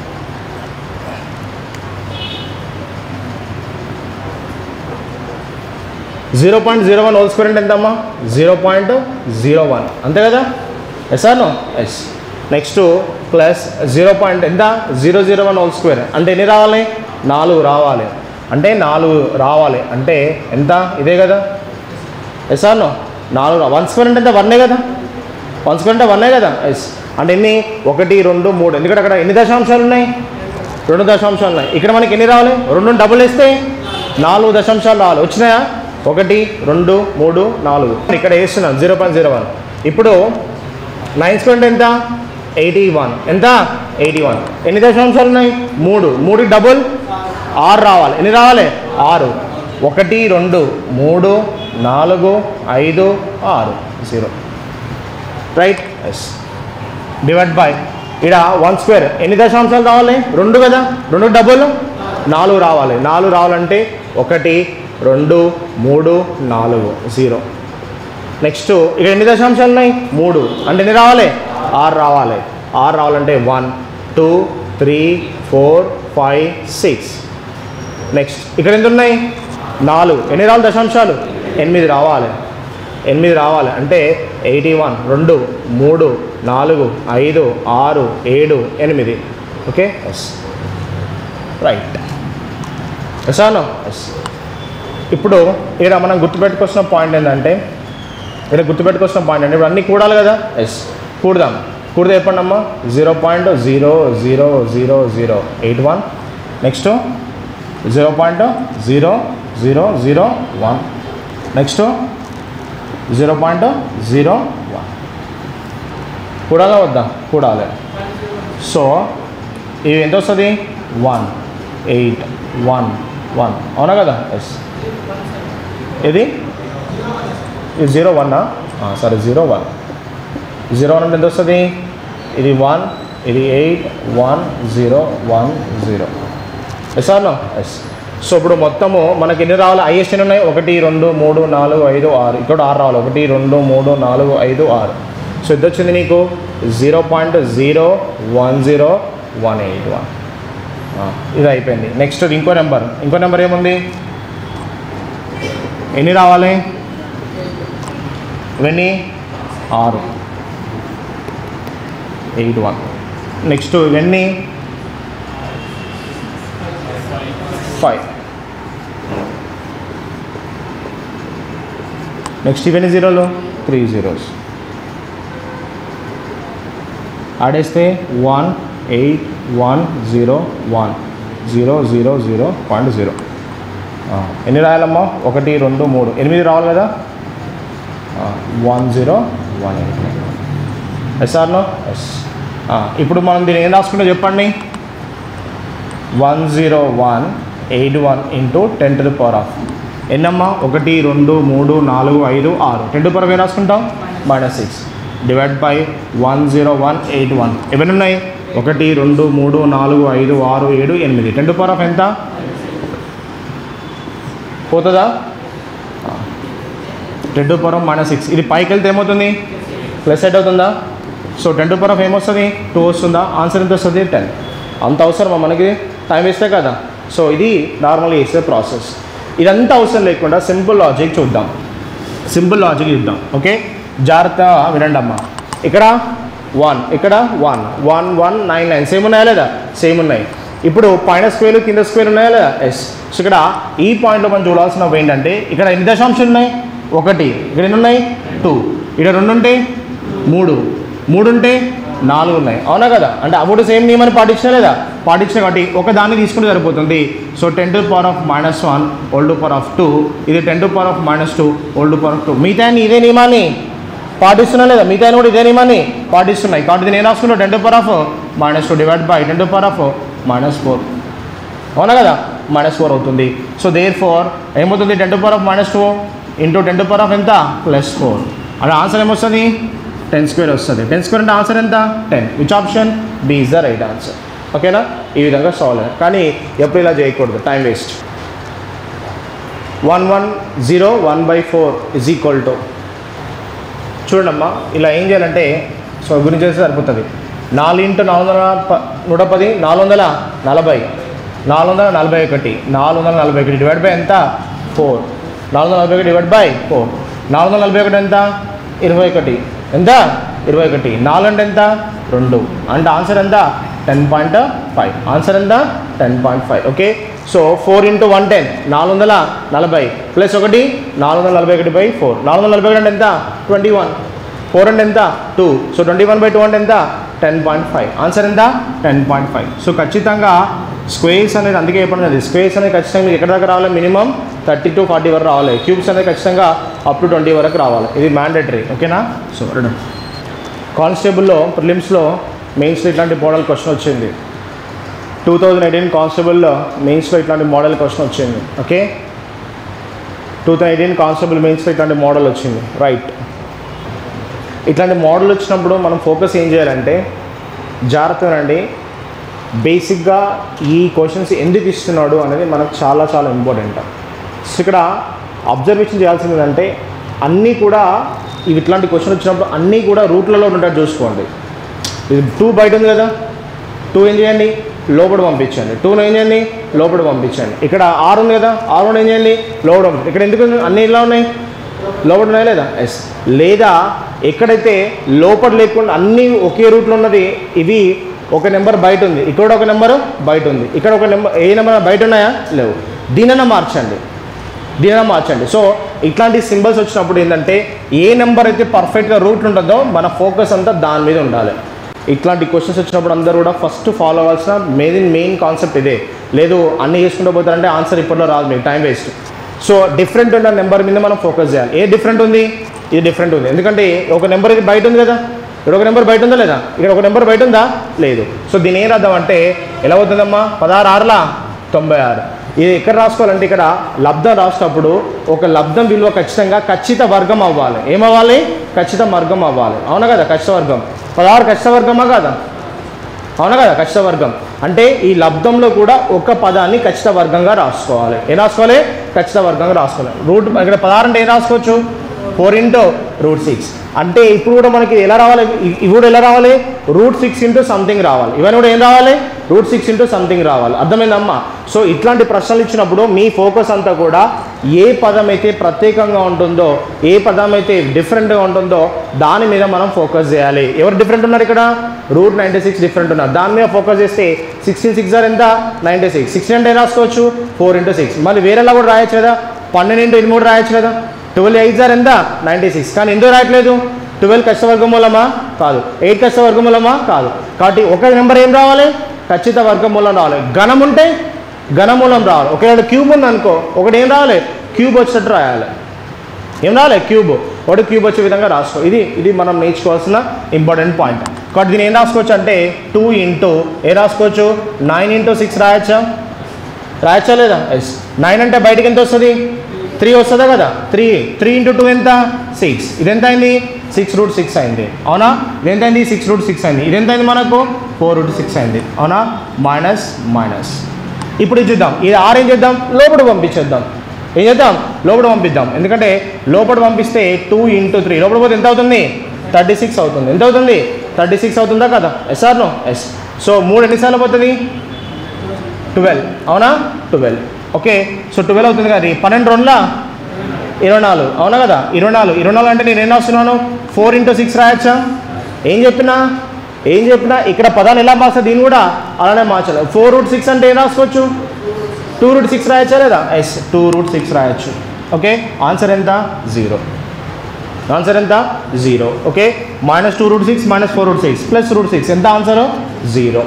zero point zero one whole square అంటే ఎంతమ్మా జీరో పాయింట్ జీరో వన్ అంతే కదా yes or no yes next plus zero point ఎంత zero zero one whole square అంటే ఎన్ని రావాలి నాలుగు రావాలి అంటే నాలుగు రావాలి అంటే ఎంత ఇదే కదా ఎస్ ఆర్ నో నాలుగు రా- వన్ స్క్వేర్ అంటే ఎంత వన్నే కదా వన్ స్క్వేర్ అంటే వన్నే కదా ఎస్ అంటే ఎన్ని ఒకటి రెండు మూడు ఎందుకంటే అక్కడ ఎన్ని దశాంశాలు ఉన్నాయి రెండు దశాంశాలు ఉన్నాయి ఇక్కడ మనకి ఎన్ని రావాలి రెండు డబుల్ వేస్తే నాలుగు దశాంశాలు రావాలి వచ్చినాయా ఒకటి రెండు మూడు నాలుగు ఇక్కడ వేస్తున్నాం జీరో పాయింట్ జీరో వన్ ఇప్పుడు నైన్ స్క్వేర్ ఎంత ఎయిటీ వన్ ఎంత ఎయిటీ వన్ ఎన్ని దశాంశాలు ఉన్నాయి మూడు మూడు డబుల్ ఆరు రావాలి ఎన్ని రావాలి ఆరు ఒకటి రెండు మూడు నాలుగు ఐదు ఆరు zero right yes divide by ఇక్కడ వన్ స్క్వేర్ ఎన్ని దశాంశాలు రావాలి రెండు కదా రెండు డబుల్ నాలుగు రావాలి నాలుగు రావాలంటే ఒకటి రెండు మూడు నాలుగు జీరో నెక్స్ట్ ఇక్కడ ఎన్ని దశాంశాలు ఉన్నాయి మూడు అంటే ఎన్ని రావాలి ఆరు రావాలి ఆరు రావాలంటే one two three four five six next ఇక్కడ ఎంత ఉన్నాయి నాలుగు ఎన్ని రావాలి దశాంశాలు ఎనిమిది రావాలి ఎనిమిది రావాలి అంటే ఎయిటీ వన్ రెండు మూడు నాలుగు ఐదు ఆరు ఏడు ఎనిమిది ఓకే ఎస్ రైట్ ఎస్ అను ఎస్ ఇప్పుడు ఇక్కడ మనం గుర్తుపెట్టుకొచ్చిన పాయింట్ ఏంటంటే ఇక్కడ గుర్తుపెట్టుకొచ్చిన పాయింట్ అంటే ఇప్పుడు అన్నీ కూడాలి కదా ఎస్ కూడదాం కూడితే చెప్పండి అమ్మా zero point zero zero zero zero eight one next zero point zero zero zero one next zero point zero one కూడాలా వద్దా కూడాలి సో ఇవి ఎంత వస్తుంది వన్ ఎయిట్ వన్ వన్ అవునా కదా ఎస్ ఇది ఇది జీరో వన్నా సరే జీరో వన్ జీరో వన్ అంటే ఎంత వస్తుంది ఇది వన్ ఇది eight one zero one zero yes or no yes so ఇప్పుడు మొత్తము మనకి ఎన్ని రావాలి హైయెస్ట్ ఎన్ని ఉన్నాయి ఒకటి రెండు మూడు నాలుగు ఐదు ఆరు ఇక్కడ ఆరు రావాలి ఒకటి రెండు మూడు నాలుగు ఐదు ఆరు సో ఇది వచ్చింది నీకు zero point zero one zero one eight one ఇది అయిపోయింది నెక్స్ట్ ఇంకో నెంబర్ ఇంకో నెంబర్ ఏముంది ఎన్ని రావాలి ఇవన్నీ ఆరు ఎయిట్ వన్ నెక్స్ట్ ఇవన్నీ ఫైవ్ నెక్స్ట్ ఇవన్నీ జీరోలు త్రీ జీరోస్ ఆడేస్తే one eight one zero one zero zero zero point zero ఎన్ని రాయాలమ్మా ఒకటి రెండు మూడు ఎనిమిది రావాలి కదా one zero one eight yes or no yes ఇప్పుడు మనం దీన్ని ఏం రాసుకుంటే చెప్పండి one zero one eight one into ten to the power of ఎన్నమ్మా ఒకటి రెండు మూడు నాలుగు ఐదు ఆరు టెన్ టు పవర్ ఏం రాసుకుంటాం minus six divide by one zero one eight one ఎవరి ఉన్నాయి ఒకటి రెండు మూడు నాలుగు ఐదు ఆరు ఏడు ఎనిమిది టెన్ టు పవర్ ఆఫ్ ఎంత పోతుందా ten to power of minus six ఇది పైకి వెళ్తే ఏమవుతుంది ప్లస్ ఎయిట్ అవుతుందా so ten to power of ఏమొస్తుంది టూ వస్తుందా ఆన్సర్ ఎంత వస్తుంది టెన్ అంత అవసరమా మనకి టైం వేస్తే కదా సో ఇది నార్మల్గా వేసే ప్రాసెస్ ఇదంతా అవసరం లేకుండా సింపుల్ లాజిక్ చూద్దాం సింపుల్ లాజిక్ చూద్దాం ఓకే జాగ్రత్త వినండి అమ్మా ఇక్కడ వన్ ఇక్కడ one one one nine nine same ఉన్నాయా లేదా సేమ్ ఉన్నాయి ఇప్పుడు పైన స్క్వేర్ కింద స్క్వేర్ ఉన్నాయా లేదా ఎస్ సో ఇక్కడ ఈ పాయింట్లో మనం చూడాల్సినవి ఏంటంటే ఇక్కడ ఎన్ని దశాంశాలు ఉన్నాయి ఒకటి ఇక్కడ ఎన్ని ఉన్నాయి టూ ఇక్కడ రెండు ఉంటే మూడు మూడు ఉంటే నాలుగు ఉన్నాయి అవునా కదా అంటే అప్పుడు సేమ్ నియమాన్ని పాటించినా లేదా పాటించిన కాబట్టి ఒక దాన్ని తీసుకుంటే సరిపోతుంది so ten to power of minus one whole power of two ఇది ten to power of minus two whole power of two మిగతా ఇదే నియమాన్ని పాటిస్తున్నా లేదా మిగతా కూడా ఇదే నియమాన్ని పాటిస్తున్నాయి కాబట్టి నేను రాసుకున్నా ten to power of minus two divide by ten to power of minus four అవునా కదా మైనస్ ఫోర్ అవుతుంది సో దేర్ ఫోర్ ఏమవుతుంది ten to power of minus two into ten to power of ఎంత ప్లస్ ఫోర్ అలా ఆన్సర్ ఏమొస్తుంది టెన్ స్క్వేర్ వస్తుంది టెన్ స్క్వేర్ అంటే ఆన్సర్ ఎంత ten which option B is the right answer ఓకేనా ఈ విధంగా సాల్వ్ అయ్యారు కానీ ఎప్పుడు ఇలా చేయకూడదు time waste one one zero one by four is equal to చూడమ్మా ఇలా ఏం చేయాలంటే సో గురించి చేస్తే సరిపోతుంది నాలుగు ఇంటూ నాలుగు వందల ప నూట పది నాలుగు వందల నలభై నాలుగు వందల నలభై ఒకటి నాలుగు వందల నలభై ఒకటి డివైడ్ బై ఎంత ఫోర్ నాలుగు వందల నలభై ఒకటి డివైడ్ బై ఫోర్ నాలుగు వందల నలభై ఒకటి ఎంత ఇరవై ఒకటి ఎంత ఇరవై ఒకటి నాలుగు అంటే ఎంత రెండు అంటే ఆన్సర్ ఎంత టెన్ పాయింట్ ఫైవ్ ఆన్సర్ ఎంత ten point five okay so four into one ten నాలుగు వందల నలభై ప్లస్ ఒకటి నాలుగు వందల నలభై ఒకటి బై ఫోర్ నాలుగు వందల నలభై ఒకటి అంటే ఎంత ట్వంటీ వన్ ఫోర్ అంటే ఎంత two so twenty one by two అంటే ఎంత టెన్ పాయింట్ ఫైవ్ ఆన్సర్ ఎంత టెన్ పాయింట్ ఫైవ్ సో ఖచ్చితంగా స్క్వేర్స్ అనేది అందుకే చెప్పండి స్క్వేర్స్ అనేది ఖచ్చితంగా మీకు ఎక్కడ దాకా రావాలి మినిమం థర్టీ టు ఫార్టీ వరకు రావాలి క్యూబ్స్ అనేది ఖచ్చితంగా అప్ టు ట్వంటీ వరకు రావాలి ఇది మ్యాండేటరీ ఓకేనా సో రెండు కానిస్టేబుల్లో ప్రిలిమ్స్లో మెయిన్స్లో ఇట్లాంటి మోడల్ క్వశ్చన్ వచ్చింది టూ థౌజండ్ ఎయిటీన్ కానిస్టేబుల్లో మెయిన్స్లో ఇట్లాంటి మోడల్ క్వశ్చన్ వచ్చింది okay two thousand eighteen constable మెయిన్స్లో ఇట్లాంటి మోడల్ వచ్చింది రైట్ ఇట్లాంటి మోడల్ వచ్చినప్పుడు మనం ఫోకస్ ఏం చేయాలంటే జాగ్రత్తగానండి బేసిక్గా ఈ క్వశ్చన్స్ ఎందుకు ఇస్తున్నాడు అనేది మనకు చాలా చాలా ఇంపార్టెంట్ సో ఇక్కడ అబ్జర్వేషన్ చేయాల్సింది ఏంటంటే అన్నీ కూడా ఇవి ఇట్లాంటి క్వశ్చన్ వచ్చినప్పుడు అన్నీ కూడా రూట్లలో ఉంటాడు చూసుకోండి ఇది టూ బయట ఉంది కదా టూ ఏం చేయండి లోపల పంపించండి టూను ఏం చేయండి లోపల పంపించండి ఇక్కడ ఆరు ఉంది కదా ఆరు ఏం చేయండి లోపల పంపించండి ఇక్కడ ఎందుకు ఉంది? అన్నీ ఇలా ఉన్నాయి లోపల ఉన్నాయా లేదా ఎస్ లేదా ఎక్కడైతే లోపల లేకుండా అన్నీ ఒకే రూట్లో ఉన్నది ఇవి ఒక నెంబర్ బయట ఉంది ఇక్కడ ఒక నెంబర్ బయట ఉంది ఇక్కడ ఒక నెంబర్ ఏ నెంబర్ బయట ఉన్నాయా లేవు దీనైనా మార్చండి దీనైనా మార్చండి సో ఇట్లాంటి సింబల్స్ వచ్చినప్పుడు ఏంటంటే ఏ నెంబర్ అయితే పర్ఫెక్ట్గా రూట్ ఉంటుందో మన ఫోకస్ అంతా దాని మీద ఉండాలి ఇట్లాంటి క్వశ్చన్స్ వచ్చినప్పుడు అందరూ కూడా ఫస్ట్ ఫాలో అవ్వాల్సిన మెయిన్ మెయిన్ కాన్సెప్ట్ ఇదే లేదు అన్ని చేసుకుంటూ పోతారంటే ఆన్సర్ ఇప్పట్లో రాదు మీకు టైం వేస్ట్ సో డిఫరెంట్ ఉన్న నెంబర్ మీద మనం ఫోకస్ చేయాలి ఏ డిఫరెంట్ ఉంది ఇది డిఫరెంట్ ఉంది ఎందుకంటే ఒక నెంబర్ ఇది బయట ఉంది కదా ఇక్కడ ఒక నెంబర్ బయట ఉందా లేదా ఇక్కడ ఒక నెంబర్ బయట ఉందా లేదు సో దీని ఏం రాద్దాం అంటే ఎలా అవుతుందమ్మా పదహారు ఆరులా తొంభై ఆరు ఇది ఎక్కడ రాసుకోవాలంటే ఇక్కడ లబ్ధం రాసినప్పుడు ఒక లబ్ధం విలువ ఖచ్చితంగా ఖచ్చిత వర్గం అవ్వాలి ఏమవ్వాలి ఖచ్చిత వర్గం అవ్వాలి అవునా కదా ఖచ్చిత వర్గం పదహారు ఖచ్చిత వర్గమా కాదా అవునా కదా ఖచ్చిత వర్గం అంటే ఈ లబ్ధంలో కూడా ఒక పదాన్ని ఖచ్చిత వర్గంగా రాసుకోవాలి ఏం రాసుకోవాలి ఖచ్చిత వర్గంగా రాసుకోవాలి రూట్ ఇక్కడ పదహారు అంటే ఏం రాసుకోవచ్చు ఫోర్ ఇంటూ రూట్ సిక్స్ అంటే ఇప్పుడు కూడా మనకి ఎలా రావాలి ఇ- ఇవి కూడా ఎలా రావాలి రూట్ సిక్స్ ఇంటూ సంథింగ్ రావాలి ఇవన్నీ కూడా ఏం రావాలి రూట్ సిక్స్ ఇంటూ సంథింగ్ రావాలి అర్థమైందమ్మా సో ఇట్లాంటి ప్రశ్నలు ఇచ్చినప్పుడు మీ ఫోకస్ అంతా కూడా ఏ పదం అయితే ప్రత్యేకంగా ఉంటుందో ఏ పదం అయితే డిఫరెంట్గా ఉంటుందో దాని మీద మనం ఫోకస్ చేయాలి ఎవరు డిఫరెంట్ ఉన్నారు ఇక్కడ రూట్ నైంటీ సిక్స్ డిఫరెంట్ ఉన్నారు దాని మీద ఫోకస్ చేస్తే సిక్స్టీన్ సిక్స్ ఆర్ ఎంత నైంటీ సిక్స్ సిక్స్టీన్ అంటే ఏం రాసుకోవచ్చు ఫోర్ ఇంటూ సిక్స్ మళ్ళీ వేరేలా కూడా రాయొచ్చు కదా పన్నెండు ఇంటూ ఎనిమిది కూడా రాయొచ్చు కదా ట్వెల్వ్ ఎయిట్ సార్ ఎంత నైంటీ సిక్స్ కానీ ఎందుకు రాయట్లేదు ట్వెల్వ్ కష్టవర్గం మూలమా కాదు ఎయిట్ కష్టవర్గం మూలమా కాదు కాబట్టి ఒక నెంబర్ ఏం రావాలి ఖచ్చిత వర్గం మూలం రావాలి ఘనం ఉంటే ఘనమూలం రావాలి ఒకవేళ క్యూబ్ ఉంది అనుకో ఒకటి ఏం రావాలి క్యూబ్ వచ్చేటట్టు రాయాలి ఏం రావాలి క్యూబ్ ఒకటి క్యూబ్ వచ్చే విధంగా రాసుకో ఇది ఇది మనం నేర్చుకోవాల్సిన ఇంపార్టెంట్ పాయింట్ కాబట్టి దీన్ని ఏం రాసుకోవచ్చు అంటే టూ ఇంటూ ఏ రాసుకోవచ్చు నైన్ ఇంటూ సిక్స్ రాయొచ్చా రాయచ్చా లేదా ఎస్ నైన్ అంటే బయటకి ఎంత వస్తుంది త్రీ వస్తుందా కదా త్రీ త్రీ ఇంటూ టూ ఎంత సిక్స్ ఇది ఎంత అయింది సిక్స్ రూట్ సిక్స్ అయింది అవునా ఇది ఎంత అయింది సిక్స్ రూట్ సిక్స్ అయింది ఇది ఎంత అయింది మనకు ఫోర్ రూట్ సిక్స్ అయింది అవునా మైనస్ మైనస్ ఇప్పుడు ఇది చూద్దాం ఇది ఆర్ ఏం చేద్దాం లోపల పంపించేద్దాం ఏం చేద్దాం లోపల పంపిద్దాం ఎందుకంటే లోపల పంపిస్తే టూ ఇంటూ త్రీ లోపల పోతే ఎంత అవుతుంది థర్టీ సిక్స్ అవుతుంది ఎంత అవుతుంది థర్టీ సిక్స్ అవుతుందా కదా yes or no yes so మూడు ఎన్నిసార్లు పోతుంది ట్వెల్వ్ అవునా ట్వెల్వ్ ఓకే సో ట్వెల్వ్ అవుతుంది కదా పన్నెండు రెండుల ఇరవై నాలుగు అవునా కదా ఇరవై నాలుగు ఇరవై నాలుగు అంటే నేను ఏం రాస్తున్నాను ఫోర్ ఇంటూ సిక్స్ రాయచ్చా ఏం చెప్పినా ఏం చెప్పినా ఇక్కడ పదాన్ని ఎలా మార్చా దీన్ని కూడా అలానే మార్చాలి ఫోర్ రూట్ సిక్స్ అంటే ఏం రాసుకోవచ్చు టూ రూట్ సిక్స్ రాయచ్చా లేదా ఎస్ టూ రూట్ సిక్స్ రాయొచ్చు ఓకే ఆన్సర్ ఎంత జీరో ఆన్సర్ ఎంత zero okay minus two root six minus four root six plus root six ఎంత ఆన్సర్ జీరో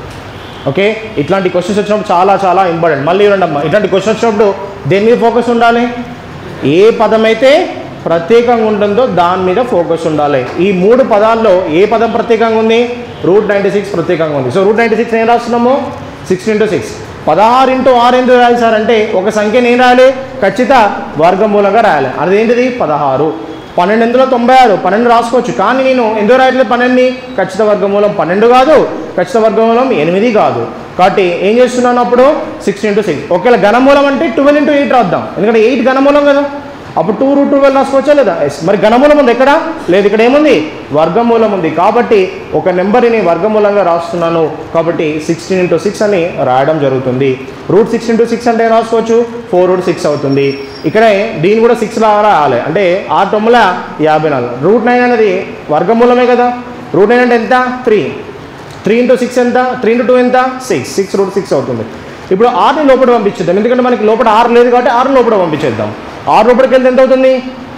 ఓకే ఇట్లాంటి క్వశ్చన్స్ వచ్చినప్పుడు చాలా చాలా ఇంపార్టెంట్ మళ్ళీ చూడండి అమ్మా ఇట్లాంటి క్వశ్చన్ వచ్చినప్పుడు దేని మీద ఫోకస్ ఉండాలి ఏ పదం అయితే ప్రత్యేకంగా ఉంటుందో దాని మీద ఫోకస్ ఉండాలి ఈ మూడు పదాల్లో ఏ పదం ప్రత్యేకంగా ఉంది రూట్ నైంటీ సిక్స్ ప్రత్యేకంగా ఉంది సో రూట్ నైంటీ సిక్స్ ఏం రాస్తున్నాము సిక్స్ ఇంటూ సిక్స్ పదహారు ఇంటూ ఆరు ఎందుకు రాయాలి సార్ అంటే ఒక సంఖ్యని ఏం రాయాలి ఖచ్చిత వర్గమూలంగా రాయాలి అదేంటిది పదహారు పన్నెండు ఎందులో తొంభై ఆరు పన్నెండు రాసుకోవచ్చు కానీ నేను ఎందుకు రాయట్లేదు పన్నెండుని ఖచ్చిత వర్గమూలం పన్నెండు కాదు ఖచ్చిత వర్గమూలం ఎనిమిది కాదు కాబట్టి ఏం చేస్తున్నాను అప్పుడు సిక్స్ ఇంటూ సిక్స్ ఒకవేళ ఘనమూలం అంటే ట్వెల్వ్ ఇంటూ ఎయిట్ రాద్దాం ఎందుకంటే ఎయిట్ ఘనమూలం కదా అప్పుడు టూ రూట్ ట్వెల్వ్ రాసుకోవచ్చా లేదా ఎస్ మరి ఘనమూలం ఉంది ఎక్కడ లేదు ఇక్కడ ఏముంది వర్గమూలం ఉంది కాబట్టి ఒక నెంబర్ని వర్గమూలంగా రాస్తున్నాను కాబట్టి సిక్స్టీన్ ఇంటూ సిక్స్ అని రాయడం జరుగుతుంది రూట్ సిక్స్ ఇంటూ సిక్స్ అంటే ఏం రాసుకోవచ్చు ఫోర్ రూట్ సిక్స్ అవుతుంది ఇక్కడే దీన్ని కూడా సిక్స్ లా రాయాలి అంటే ఆరు తొమ్మిది యాభై నాలుగు రూట్ నైన్ అనేది వర్గమూలమే కదా రూట్ నైన్ అంటే ఎంత త్రీ త్రీ ఇంటూ సిక్స్ ఎంత త్రీ ఇంటూ టూ ఎంత సిక్స్ సిక్స్ రూట్ సిక్స్ అవుతుంది ఇప్పుడు ఆరుని లోపల పంపించేద్దాం ఎందుకంటే మనకి లోపల ఆరు లేదు కాబట్టి ఆరు లోపల పంపించేద్దాం ఆరు లోపలికి వెళ్తే ఎంత అవుతుంది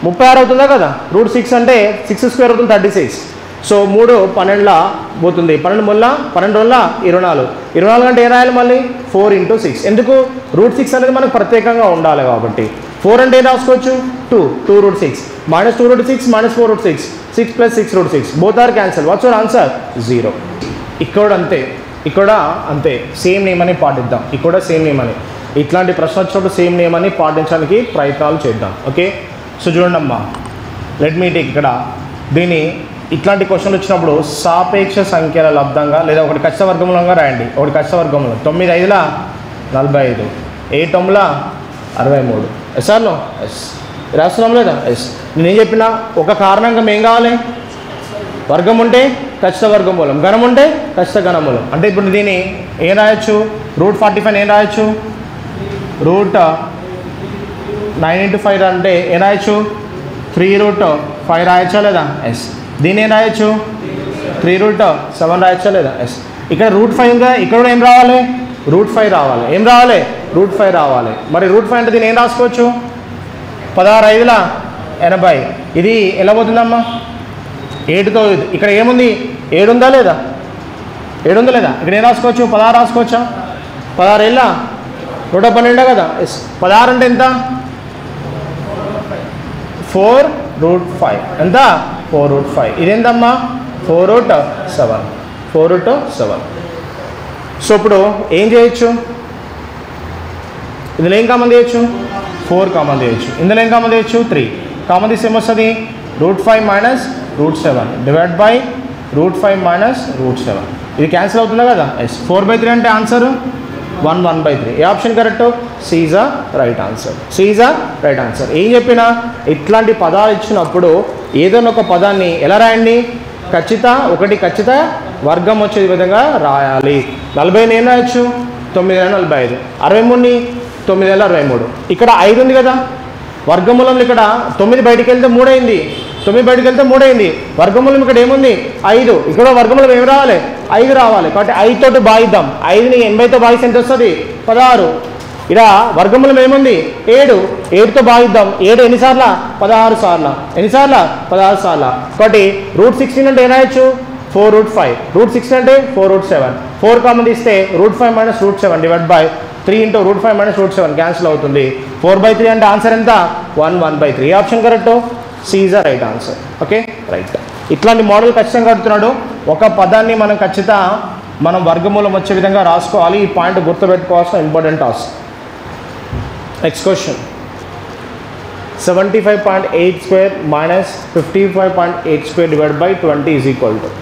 ముప్పై ఆరు అవుతుందా కదా రూట్ సిక్స్ అంటే సిక్స్ స్క్వేర్ అవుతుంది థర్టీ సిక్స్ సో మూడు పన్నెండుల పోతుంది పన్నెండు ముళ్ళ పన్నెండు రోజుల ఇరవై నాలుగు ఇరవై నాలుగు అంటే ఏ రాయాలి మళ్ళీ ఫోర్ ఇంటూ సిక్స్ ఎందుకు రూట్ సిక్స్ అనేది మనకు ప్రత్యేకంగా ఉండాలి కాబట్టి ఫోర్ అంటే ఏం రాసుకోవచ్చు two two root six minus two root six minus four root six six plus six root six both are cancel what's your answer zero ఇక్కడ అంతే ఇక్కడ అంతే సేమ్ నియమాన్ని పాటిద్దాం ఇక్కడ సేమ్ నియమాన్ని ఇట్లాంటి ప్రశ్న వచ్చినప్పుడు సేమ్ నియమాన్ని పాటించడానికి ప్రయత్నాలు చేద్దాం ఓకే సో చూడండి అమ్మా లెట్ మీ టేక్ ఇక్కడ దీన్ని ఇట్లాంటి క్వశ్చన్లు వచ్చినప్పుడు సాపేక్ష సంఖ్యల లబ్ధంగా లేదా ఒకటి కష్ట వర్గంలో రాయండి ఒకటి కష్ట వర్గంలో తొమ్మిది ఐదుల నలభై ఐదు ఏ తొమ్మిదిల అరవై మూడు ఎస్ ఆర్ నో ఎస్ రాస్తున్నాం లేదా ఎస్ నేనేం చెప్పినా ఒక కారణంగా ఏం కావాలి వర్గం ఉంటే ఖచ్చిత వర్గమూలం ఘనం ఉంటే ఖచ్చిత ఘనమూలం అంటే ఇప్పుడు దీన్ని ఏం రాయొచ్చు రూట్ ఫార్టీ ఫైవ్ ఏం రాయొచ్చు రూట్ నైన్ ఇంటూ ఫైవ్ అంటే ఏం రాయొచ్చు త్రీ రూట్ ఫైవ్ రాయొచ్చా లేదా ఎస్ దీన్ని ఏం రాయొచ్చు త్రీ రూట్ సెవెన్ రాయొచ్చా లేదా ఎస్ ఇక్కడ రూట్ ఫైవ్ ఇంకా ఇక్కడ కూడా ఏం రావాలి రూట్ ఫైవ్ రావాలి ఏం రావాలి రూట్ ఫైవ్ రావాలి మరి రూట్ ఫైవ్ అంటే దీన్ని ఏం రాసుకోవచ్చు పదహారు ఐదుల ఎనభై ఇది ఎలా పోతుందమ్మా ఏడుతో ఇది. ఇక్కడ ఏముంది ఏడు ఉందా లేదా ఏడు ఉందా లేదా ఇక్కడ ఏం రాసుకోవచ్చు పదహారు రాసుకోవచ్చా పదహారు ఏళ్ళ నూట పన్నెండే కదా ఎస్ పదహారు అంటే ఎంత ఫోర్ రూట్ ఫైవ్ ఎంత ఫోర్ రూట్ ఫైవ్ ఇదేందమ్మా four root seven four root seven so ఇప్పుడు ఏం చేయొచ్చు ఇందులో ఏం కామన్ చేయొచ్చు ఫోర్ కామన్ చేయొచ్చు ఇందులో ఏం కామన్ చేయొచ్చు త్రీ కామన్ తీసి ఏమొస్తుంది root five minus root seven divide by root five minus root seven ఇది క్యాన్సిల్ అవుతుందా కదా ఎస్ ఫోర్ బై త్రీ అంటే answer one one by three A option correct సీజా రైట్ ఆన్సర్ సీజా రైట్ ఆన్సర్ ఏం చెప్పినా ఇట్లాంటి పదాలు ఇచ్చినప్పుడు ఏదైనా ఒక పదాన్ని ఎలా రాయండి ఖచ్చిత ఒకటి ఖచ్చిత వర్గం వచ్చే విధంగా రాయాలి నలభై ఏం రాయొచ్చు తొమ్మిది వేల నలభై ఐదు అరవై మూడుని తొమ్మిది వేల అరవై మూడు ఇక్కడ ఐదు ఉంది కదా వర్గమూలంలో ఇక్కడ తొమ్మిది బయటికి వెళ్తే మూడైంది తొమ్మిది బయటికి వెళ్తే మూడైంది వర్గమూలం ఇక్కడ ఏముంది ఐదు ఇక్కడ వర్గమూలం ఏమి రావాలి ఐదు రావాలి కాబట్టి ఐదు తోటి భాగిద్దాం ఐదుని ఎనభైతో భాగిస్తే ఎంత వస్తుంది పదహారు ఇక్కడ వర్గమూలం ఏముంది ఏడు ఏడుతో భాగిద్దాం ఏడు ఎన్నిసార్ల పదహారు సార్ల ఎన్నిసార్ల పదహారు సార్ల కాబట్టి రూట్ సిక్స్టీన్ అంటే ఏనాయచ్చు four root five root sixteen అంటే four root seven four common తీస్తే root five minus root seven divide by three into root five minus root seven cancel అవుతుంది ఫోర్ బై త్రీ అంటే ఆన్సర్ ఎంత one one by three option correct సీజా రైట్ ఆన్సర్ ఓకే రైట్ ఇట్లాంటి మోడల్ ఖచ్చితంగా అడుగుతున్నాడు ఒక పదాన్ని మనం ఖచ్చిత మనం వర్గమూలం వచ్చే విధంగా రాసుకోవాలి ఈ పాయింట్ గుర్తుపెట్టుకోవాల్సిన important task next question seventy five point eight square minus fifty five point eight square divide by twenty is equal to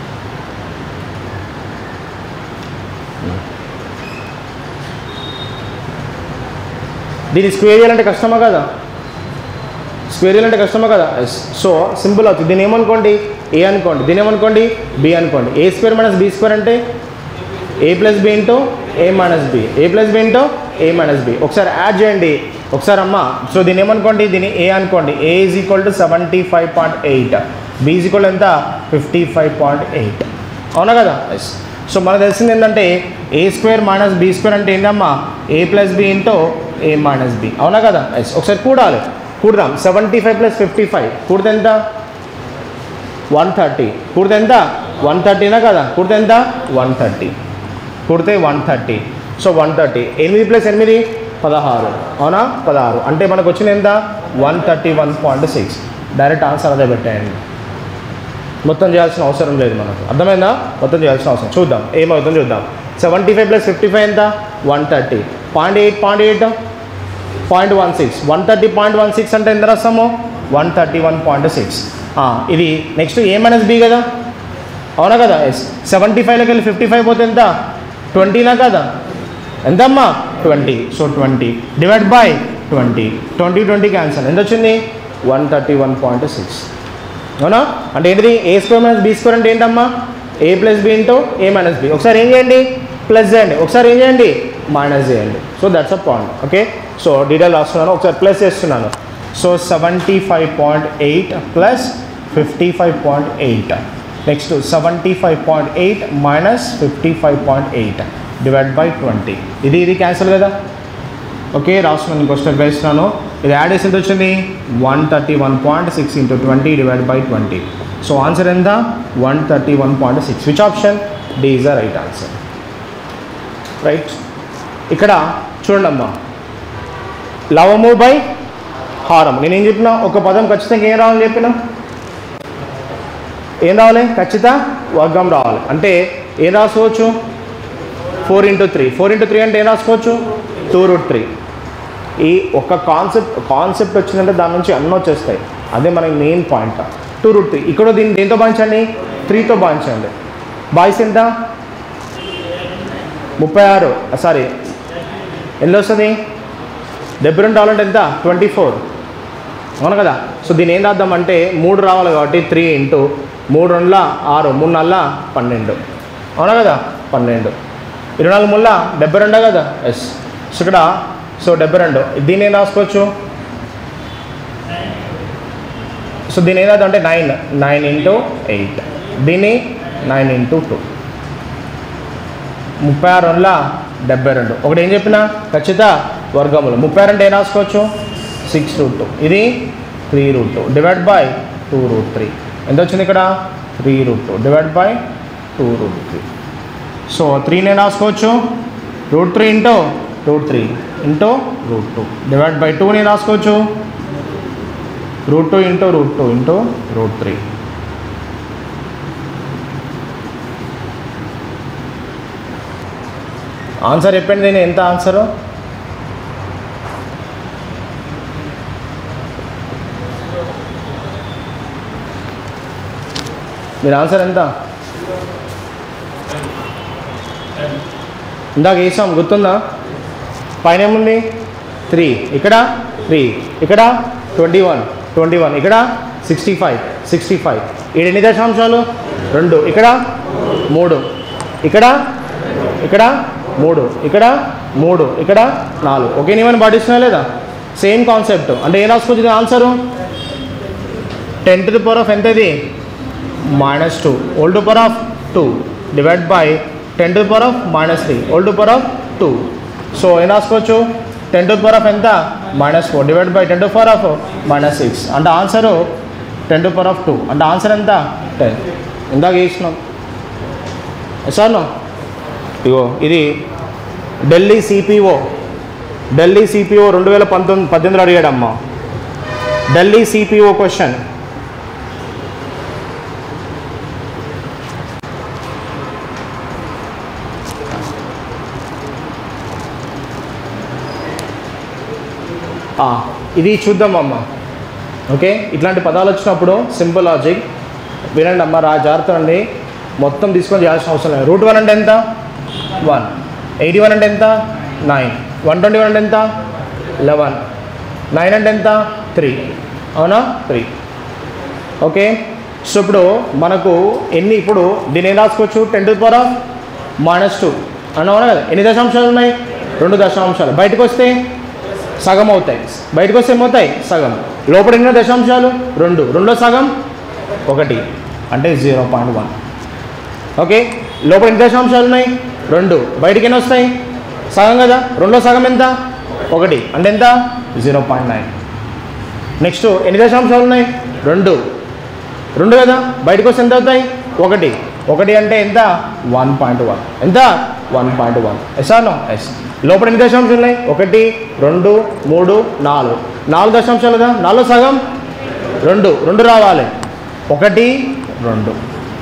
దీన్ని స్క్వేర్ చేయాలంటే కష్టమా కదా స్క్వేర్ చేయాలంటే కష్టమా కదా ఎస్ సో సింపుల్ అవుతుంది దీన్ని ఏమనుకోండి ఏ అనుకోండి దీని ఏమనుకోండి బి అనుకోండి A square minus B square అంటే A plus B into A minus B A plus B into A minus B ఒకసారి యాడ్ చేయండి ఒకసారి అమ్మ సో దీన్ని ఏమనుకోండి దీన్ని ఏ అనుకోండి A is equal to seventy five point eight B is equal ఎంత ఫిఫ్టీ ఫైవ్ పాయింట్ ఎయిట్ అవునా కదా ఎస్ సో మనకు తెలిసింది ఏంటంటే A square minus B square అంటే ఏంటమ్మా A plus B into A minus B అవునా కదా ఎస్ ఒకసారి కూడాలి కూడదాం seventy five plus fifty five కూడితే ఎంత వన్ థర్టీ కూడితే ఎంత వన్ థర్టీనా కదా కూడితే ఎంత వన్ థర్టీ కూడితే one thirty so one thirty ఎనిమిది ప్లస్ ఎనిమిది పదహారు అవునా పదహారు అంటే మనకు వచ్చింది ఎంత one thirty one point six direct answer అదే పెట్టేయండి మొత్తం చేయాల్సిన అవసరం లేదు మనకు అర్థమైందా మొత్తం చేయాల్సిన అవసరం చూద్దాం ఏమవుతుందో చూద్దాం seventy five plus fifty five ఎంత one thirty point eight point eight point one six one thirty point one six అంటే ఎంత రాస్తాము one thirty one point six ఇది నెక్స్ట్ ఏ మైనస్ బి కదా అవునా కదా ఎస్ సెవెంటీ ఫైవ్లోకి వెళ్ళి ఫిఫ్టీ ఫైవ్ పోతే ఎంత ట్వంటీనా కదా ఎంతమ్మా twenty so twenty divide by twenty twenty twenty cancel ఎంత వచ్చింది one thirty one point six అవునా అంటే ఏంటిది A square minus B square అంటే ఏంటమ్మా A plus B into A minus B ఒకసారి ఏం చేయండి ప్లస్ చేయండి ఒకసారి ఏం చేయండి మైనస్ చేయండి so that's a point okay so detail రాస్తున్నాను ఒకసారి ప్లస్ చేస్తున్నాను so seventy five point eight plus fifty five point eight next seventy five point eight minus fifty five point eight divide by twenty ఇది ఇది క్యాన్సిల్ కదా ఓకే రాస్తున్నాను ఇంకో స్టెప్ వేస్తున్నాను ఇది యాడ్ చేసి ఎంత వచ్చింది one thirty one point six into twenty divide by twenty so answer ఎంత one thirty one point six which option D is the right answer right ఇక్కడ చూడండి అమ్మా లవము బై హారం నేనేం చెప్పిన ఒక పదం ఖచ్చితంగా ఏం రావాలని చెప్పిన ఏం రావాలి ఖచ్చిత వర్గం రావాలి అంటే ఏం రాసుకోవచ్చు four into three four into three అంటే ఏం రాసుకోవచ్చు టూ రూట్ త్రీ ఈ ఒక కాన్సెప్ట్ కాన్సెప్ట్ వచ్చిందంటే దాని నుంచి అన్నీ వచ్చేస్తాయి అదే మనకి main point two root three ఇక్కడ దీన్ని దేంతో భావించండి త్రీతో భావించండి బాయ్స్ ఎంత ముప్పై ఆరు సారీ ఎన్ని వస్తుంది డెబ్బై రెండు రావాలంటే ఎంత ట్వంటీ ఫోర్ అవును కదా సో దీని ఏం రాద్దామంటే మూడు రావాలి కాబట్టి త్రీ ఇంటూ మూడు రెండుల ఆరు మూడు నాలుగుల పన్నెండు అవునా కదా పన్నెండు ఇరవై నాలుగు ముళ్ళ డెబ్బై రెండా కదా ఎస్ సో ఇక్కడ సో డెబ్బై రెండు దీన్ని ఏం రాసుకోవచ్చు సో దీని ఏం రాద్దాం అంటే నైన్ నైన్ ఇంటూ ఎయిట్ దీన్ని నైన్ ఇంటూ టూ ముప్పై ఆరు వందల డెబ్బై రెండు ఒకటి ఏం చెప్పిన ఖచ్చిత వర్గములు ముప్పై రెండు ఏం రాసుకోవచ్చు సిక్స్ రూట్ టూ ఇది three root two divide by two root three ఎంత వచ్చింది ఇక్కడ three root two divide by two root three so త్రీనే రాసుకోవచ్చు root three into root three into root two divide by టూని రాసుకోవచ్చు root two into root two into root three answer చెప్పండి దీని ఎంత ఆన్సరు మీరు ఆన్సర్ ఎంత ఇందాక వేసాం గుర్తుందా పైన ఏముంది త్రీ ఇక్కడ త్రీ ఇక్కడ ట్వంటీ వన్ ట్వంటీ వన్ ఇక్కడ సిక్స్టీ ఫైవ్ సిక్స్టీ ఫైవ్ ఈడ ఎన్ని దశాంశాలు రెండు ఇక్కడ మూడు ఇక్కడ ఇక్కడ మూడు ఇక్కడ మూడు ఇక్కడ నాలుగు ఒకే నియమాన్ని పాటిస్తున్నా లేదా సేమ్ కాన్సెప్ట్ అంటే ఏం రాసుకోవచ్చు ఇది answer ten to the power of ఎంత ఇది minus two whole power of two divide by ten to power of minus three whole power of two so ఏం రాసుకోవచ్చు టెన్ టు పవర్ ఆఫ్ ఎంత minus four divide by ten to power of minus six అంటే answer ten to power of two అంటే ఆన్సర్ ఎంత టెన్ ఇందాక వేసినాం సార్ను ఇగో ఇది ఢిల్లీ సిపిఓ ఢిల్లీ సిపిఓ రెండు వేల పంతొమ్మిది పద్దెనిమిదిలో అడిగాడమ్మా ఢిల్లీ సిపిఓ క్వశ్చన్ ఆ, ఇది చూద్దాం అమ్మ ఓకే ఇట్లాంటి పదాలు వచ్చినప్పుడు సింపుల్ లాజిక్ వినండి అమ్మ రా జాగ్రత్త అండి మొత్తం తీసుకొని చేయాల్సిన అవసరం లేదు రూట్ వన్ అంటే ఎంత వన్ ఎయిటీ వన్ అంటే ఎంత నైన్ వన్ ట్వంటీ వన్ అంటే ఎంత లెవెన్ నైన్ అంటే ఎంత త్రీ అవునా త్రీ ఓకే సో ఇప్పుడు మనకు ఎన్ని ఇప్పుడు దీని ఏం రాసుకోవచ్చు ten to power of minus two అన్నవా కదా ఎన్ని దశాంశాలు ఉన్నాయి రెండు దశాంశాలు బయటకు వస్తే సగం అవుతాయి బయటకు వస్తే ఏమవుతాయి సగం లోపల ఎన్ని దశాంశాలు రెండు రెండో సగం ఒకటి అంటే జీరో పాయింట్ వన్ ఓకే లోపల ఎన్ని దశాంశాలు ఉన్నాయి రెండు బయటికి ఎన్ని వస్తాయి సగం కదా రెండో సగం ఎంత ఒకటి అంటే ఎంత జీరో పాయింట్ నైన్ నెక్స్ట్ ఎన్ని దశాంశాలు ఉన్నాయి రెండు రెండు కదా బయటకు వస్తే ఎంత అవుతాయి ఒకటి ఒకటి అంటే ఎంత వన్ పాయింట్ వన్ ఎంత one point one yes or no yes లోపల ఎన్ని దశాంశాలు ఉన్నాయి ఒకటి రెండు మూడు నాలుగు నాలుగు దశాంశాలు కదా నాలుగు సగం రెండు రెండు రావాలి ఒకటి రెండు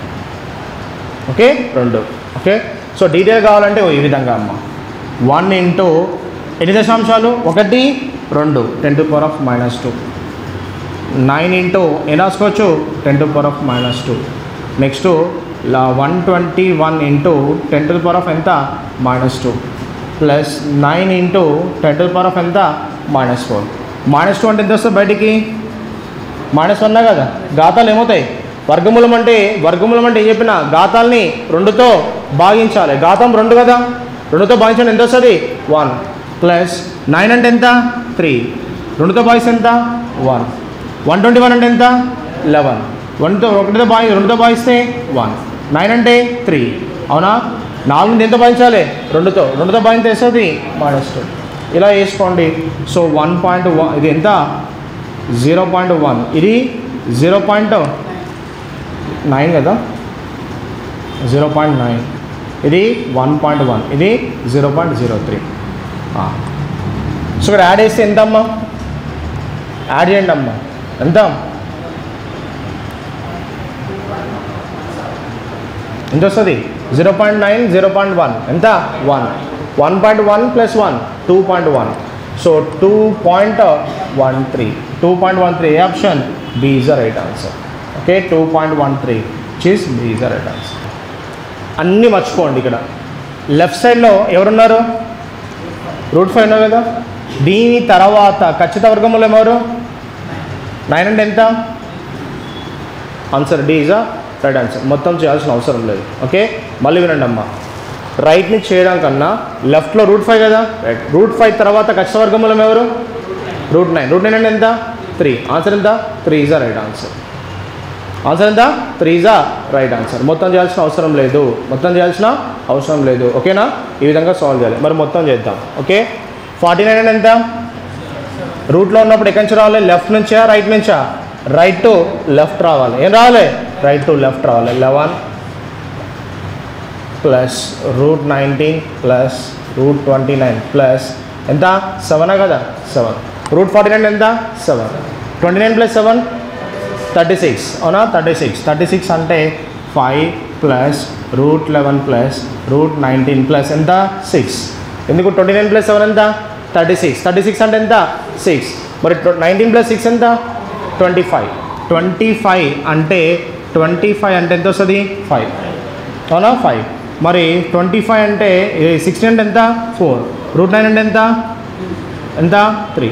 ఓకే రెండు ఓకే సో డీటెయిల్ కావాలంటే ఓ ఈ విధంగా అమ్మ వన్ ఇంటూ ఎన్ని దశాంశాలు ఒకటి రెండు ten to power of minus two nine into ఏం రాసుకోవచ్చు ten to power of minus two next one twenty one into ten to power of ఎంత minus two plus nine into ten to power of ఎంత మైనస్ ఫోర్ మైనస్ టూ అంటే ఎంత వస్తుంది బయటికి మైనస్ వన్నా కదా ఘాతాలు ఏమవుతాయి వర్గమూలం అంటే వర్గమూలం అంటే ఏం చెప్పిన ఘాతాల్ని రెండుతో భాగించాలి ఘాతం రెండు కదా రెండుతో భాగించండి ఎంత వస్తుంది వన్ ప్లస్ నైన్ అంటే ఎంత త్రీ రెండుతో భాగిస్తే ఎంత వన్ వన్ ట్వంటీ వన్ అంటే ఎంత లెవెన్ వన్తో ఒకటితో భాగి రెండుతో భాగిస్తే వన్ నైన్ అంటే త్రీ అవునా నాలుగు దేంతో భాగించాలి రెండుతో రెండుతో భాగిస్తే వస్తుంది మైనస్ టూ ఇలా వేసుకోండి సో వన్ పాయింట్ వన్ ఇది ఎంత జీరో పాయింట్ వన్ ఇది జీరో పాయింట్ నైన్ కదా జీరో పాయింట్ నైన్ ఇది వన్ పాయింట్ వన్ ఇది zero point zero three so ఇక్కడ యాడ్ చేస్తే ఎంత అమ్మా యాడ్ చేయండి అమ్మా ఎంత ఎంత వస్తుంది zero point nine zero point one ఎంత one one point one plus one two point one so two point one three two point one three A option B is the right answer okay two point one three చీజ్ B is the right answer అన్నీ మర్చిపోండి ఇక్కడ లెఫ్ట్ సైడ్లో ఎవరున్నారు రూట్ ఫైవ్ ఉన్నారు కదా దీని తర్వాత ఖచ్చిత వర్గములు ఎవరు నైన్ అంటే ఎంత answer D is right answer మొత్తం చేయాల్సిన అవసరం లేదు ఓకే మళ్ళీ వినండి అమ్మా రైట్ని చేయడం కన్నా లెఫ్ట్లో రూట్ ఫైవ్ కదా రైట్ రూట్ ఫైవ్ తర్వాత ఖచ్చిత వర్గమూలం ఎవరు రూట్ నైన్ రూట్ నైన్ అంటే ఎంత త్రీ ఆన్సర్ ఎంత three is right answer answer ఎంత త్రీ ఈజ్ రైట్ ఆన్సర్ మొత్తం చేయాల్సిన అవసరం లేదు మొత్తం చేయాల్సిన అవసరం లేదు ఓకేనా ఈ విధంగా సాల్వ్ చేయాలి మరి మొత్తం చేద్దాం ఓకే ఫార్టీ నైన్ అంటే ఎంత రూట్లో ఉన్నప్పుడు ఎక్కడి నుంచి రావాలి లెఫ్ట్ నుంచా రైట్ నుంచా రైట్ టు లెఫ్ట్ రావాలి ఏం రావాలి రైట్ టు లెఫ్ట్ రావాలి eleven plus root nineteen plus root twenty nine plus ఎంత సెవెనా కదా సెవెన్ రూట్ ఫార్టీ నైన్ ఎంత seven twenty nine plus seven thirty six అవునా థర్టీ సిక్స్ థర్టీ సిక్స్ అంటే five plus root eleven plus root nineteen plus ఎంత సిక్స్ ఎందుకు ట్వంటీ నైన్ ప్లస్ సెవెన్ ఎంత థర్టీ సిక్స్ థర్టీ సిక్స్ అంటే ఎంత సిక్స్ మరి నైన్టీన్ ప్లస్ సిక్స్ ఎంత ట్వంటీ ఫైవ్ ట్వంటీ ఫైవ్ అంటే ట్వంటీ ఫైవ్ అంటే ఎంత వస్తుంది ఫైవ్ అవునా ఫైవ్ మరి ట్వంటీ ఫైవ్ అంటే సిక్స్టీన్ అంటే ఎంత ఫోర్ రూట్ నైన్ అంటే ఎంత ఎంత త్రీ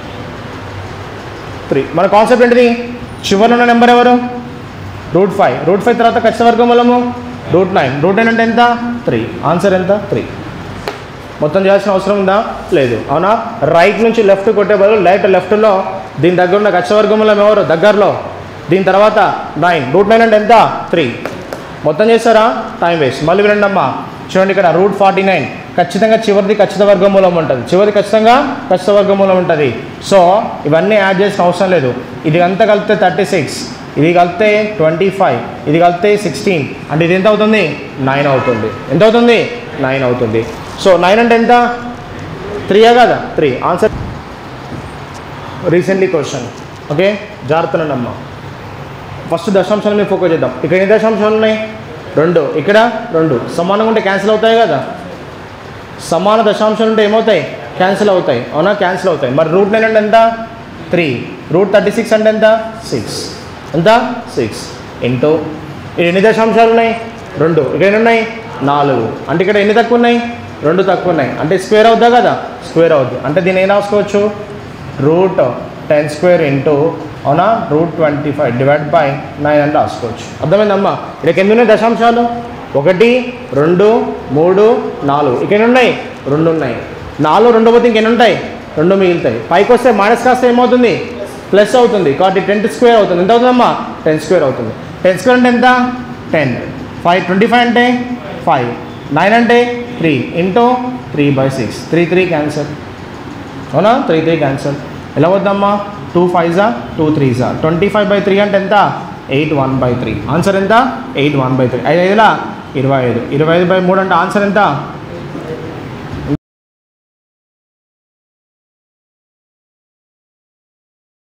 త్రీ మన కాన్సెప్ట్ ఏంటిది చివరిలో ఉన్న నెంబర్ ఎవరు రూట్ ఫైవ్ రూట్ ఫైవ్ తర్వాత ఖచ్చిత వర్గం మూలము రూట్ నైన్ రూట్ నైన్ అంటే ఎంత త్రీ ఆన్సర్ ఎంత త్రీ మొత్తం చేయాల్సిన అవసరం ఉందా లేదు అవునా రైట్ నుంచి లెఫ్ట్ కొట్టే బదులు లైట్ లెఫ్ట్లో దీని దగ్గర ఉన్న ఖచ్చిత వర్గం మూలం ఎవరు దగ్గరలో దీని తర్వాత నైన్ రూట్ నైన్ అంటే ఎంత త్రీ మొత్తం చేస్తారా టైం వేస్ట్ మళ్ళీ వినండి అమ్మా చూడండి ఇక్కడ రూట్ ఫార్టీ నైన్ ఖచ్చితంగా చివరిది ఖచ్చిత వర్గమూలం ఉంటుంది చివరిది ఖచ్చితంగా ఖచ్చిత వర్గమూలం ఉంటుంది సో ఇవన్నీ యాడ్ చేసిన అవసరం లేదు ఇది అంతా కలిపితే థర్టీ సిక్స్ ఇది కలిపితే ట్వంటీ ఫైవ్ ఇది కలిపితే సిక్స్టీన్ అంటే ఇది ఎంత అవుతుంది నైన్ అవుతుంది ఎంత అవుతుంది నైన్ అవుతుంది సో నైన్ అంటే ఎంత త్రీయా కదా three answer recently question okay జాగ్రత్తనండి ఫస్ట్ దశాంశాల మీద ఫోకస్ చేద్దాం ఇక్కడ ఎన్ని దశాంశాలు ఉన్నాయి రెండు ఇక్కడ రెండు సమానంగా ఉంటే క్యాన్సిల్ అవుతాయి కదా సమాన దశాంశాలు ఉంటే ఏమవుతాయి క్యాన్సిల్ అవుతాయి అవునా క్యాన్సిల్ అవుతాయి మరి రూట్ నైన్ అంటే ఎంత త్రీ రూట్ థర్టీ సిక్స్ అంటే ఎంత సిక్స్ ఎంత సిక్స్ ఇంటూ ఇక్కడ ఎన్ని దశాంశాలు ఉన్నాయి రెండు ఇక్కడ ఎన్ని ఉన్నాయి నాలుగు అంటే ఇక్కడ ఎన్ని తక్కువ ఉన్నాయి రెండు తక్కువ ఉన్నాయి అంటే స్క్వేర్ అవుద్దా కదా స్క్వేర్ అవుద్ది అంటే దీన్ని ఏం రాసుకోవచ్చు రూట్ టెన్ స్క్వేర్ ఇంటూ అవునా root twenty five divide by nine అని రాసుకోవచ్చు అర్థమైందమ్మా ఇక్కడ ఎన్ని ఉన్నాయి దశాంశాలు ఒకటి రెండు మూడు నాలుగు ఇక్కడ ఎన్ని ఉన్నాయి రెండు ఉన్నాయి నాలుగు రెండు పోతే ఇంకెన్ని ఉంటాయి రెండు మిగులుతాయి పైకి వస్తే మైనస్ కాస్తే ఏమవుతుంది ప్లస్ అవుతుంది కాబట్టి టెన్ స్క్వేర్ అవుతుంది ఎంత అవుతుందమ్మా టెన్ స్క్వేర్ అవుతుంది టెన్ స్క్వేర్ అంటే ఎంత టెన్ ఫైవ్ ట్వంటీ ఫైవ్ అంటే ఫైవ్ నైన్ అంటే three into three by six three three cancel అవునా త్రీ త్రీ క్యాన్సల్ ఎలా వద్దమ్మా టూ ఫైవ్ జా టూ త్రీ జా ట్వంటీ ఫైవ్ బై త్రీ అంటే ఎంత eight one by three answer ఎంత ఎయిట్ వన్ బై త్రీ ఐదు ఐదులా ఇరవై ఐదు ఇరవై ఐదు బై మూడు అంటే ఆన్సర్ ఎంత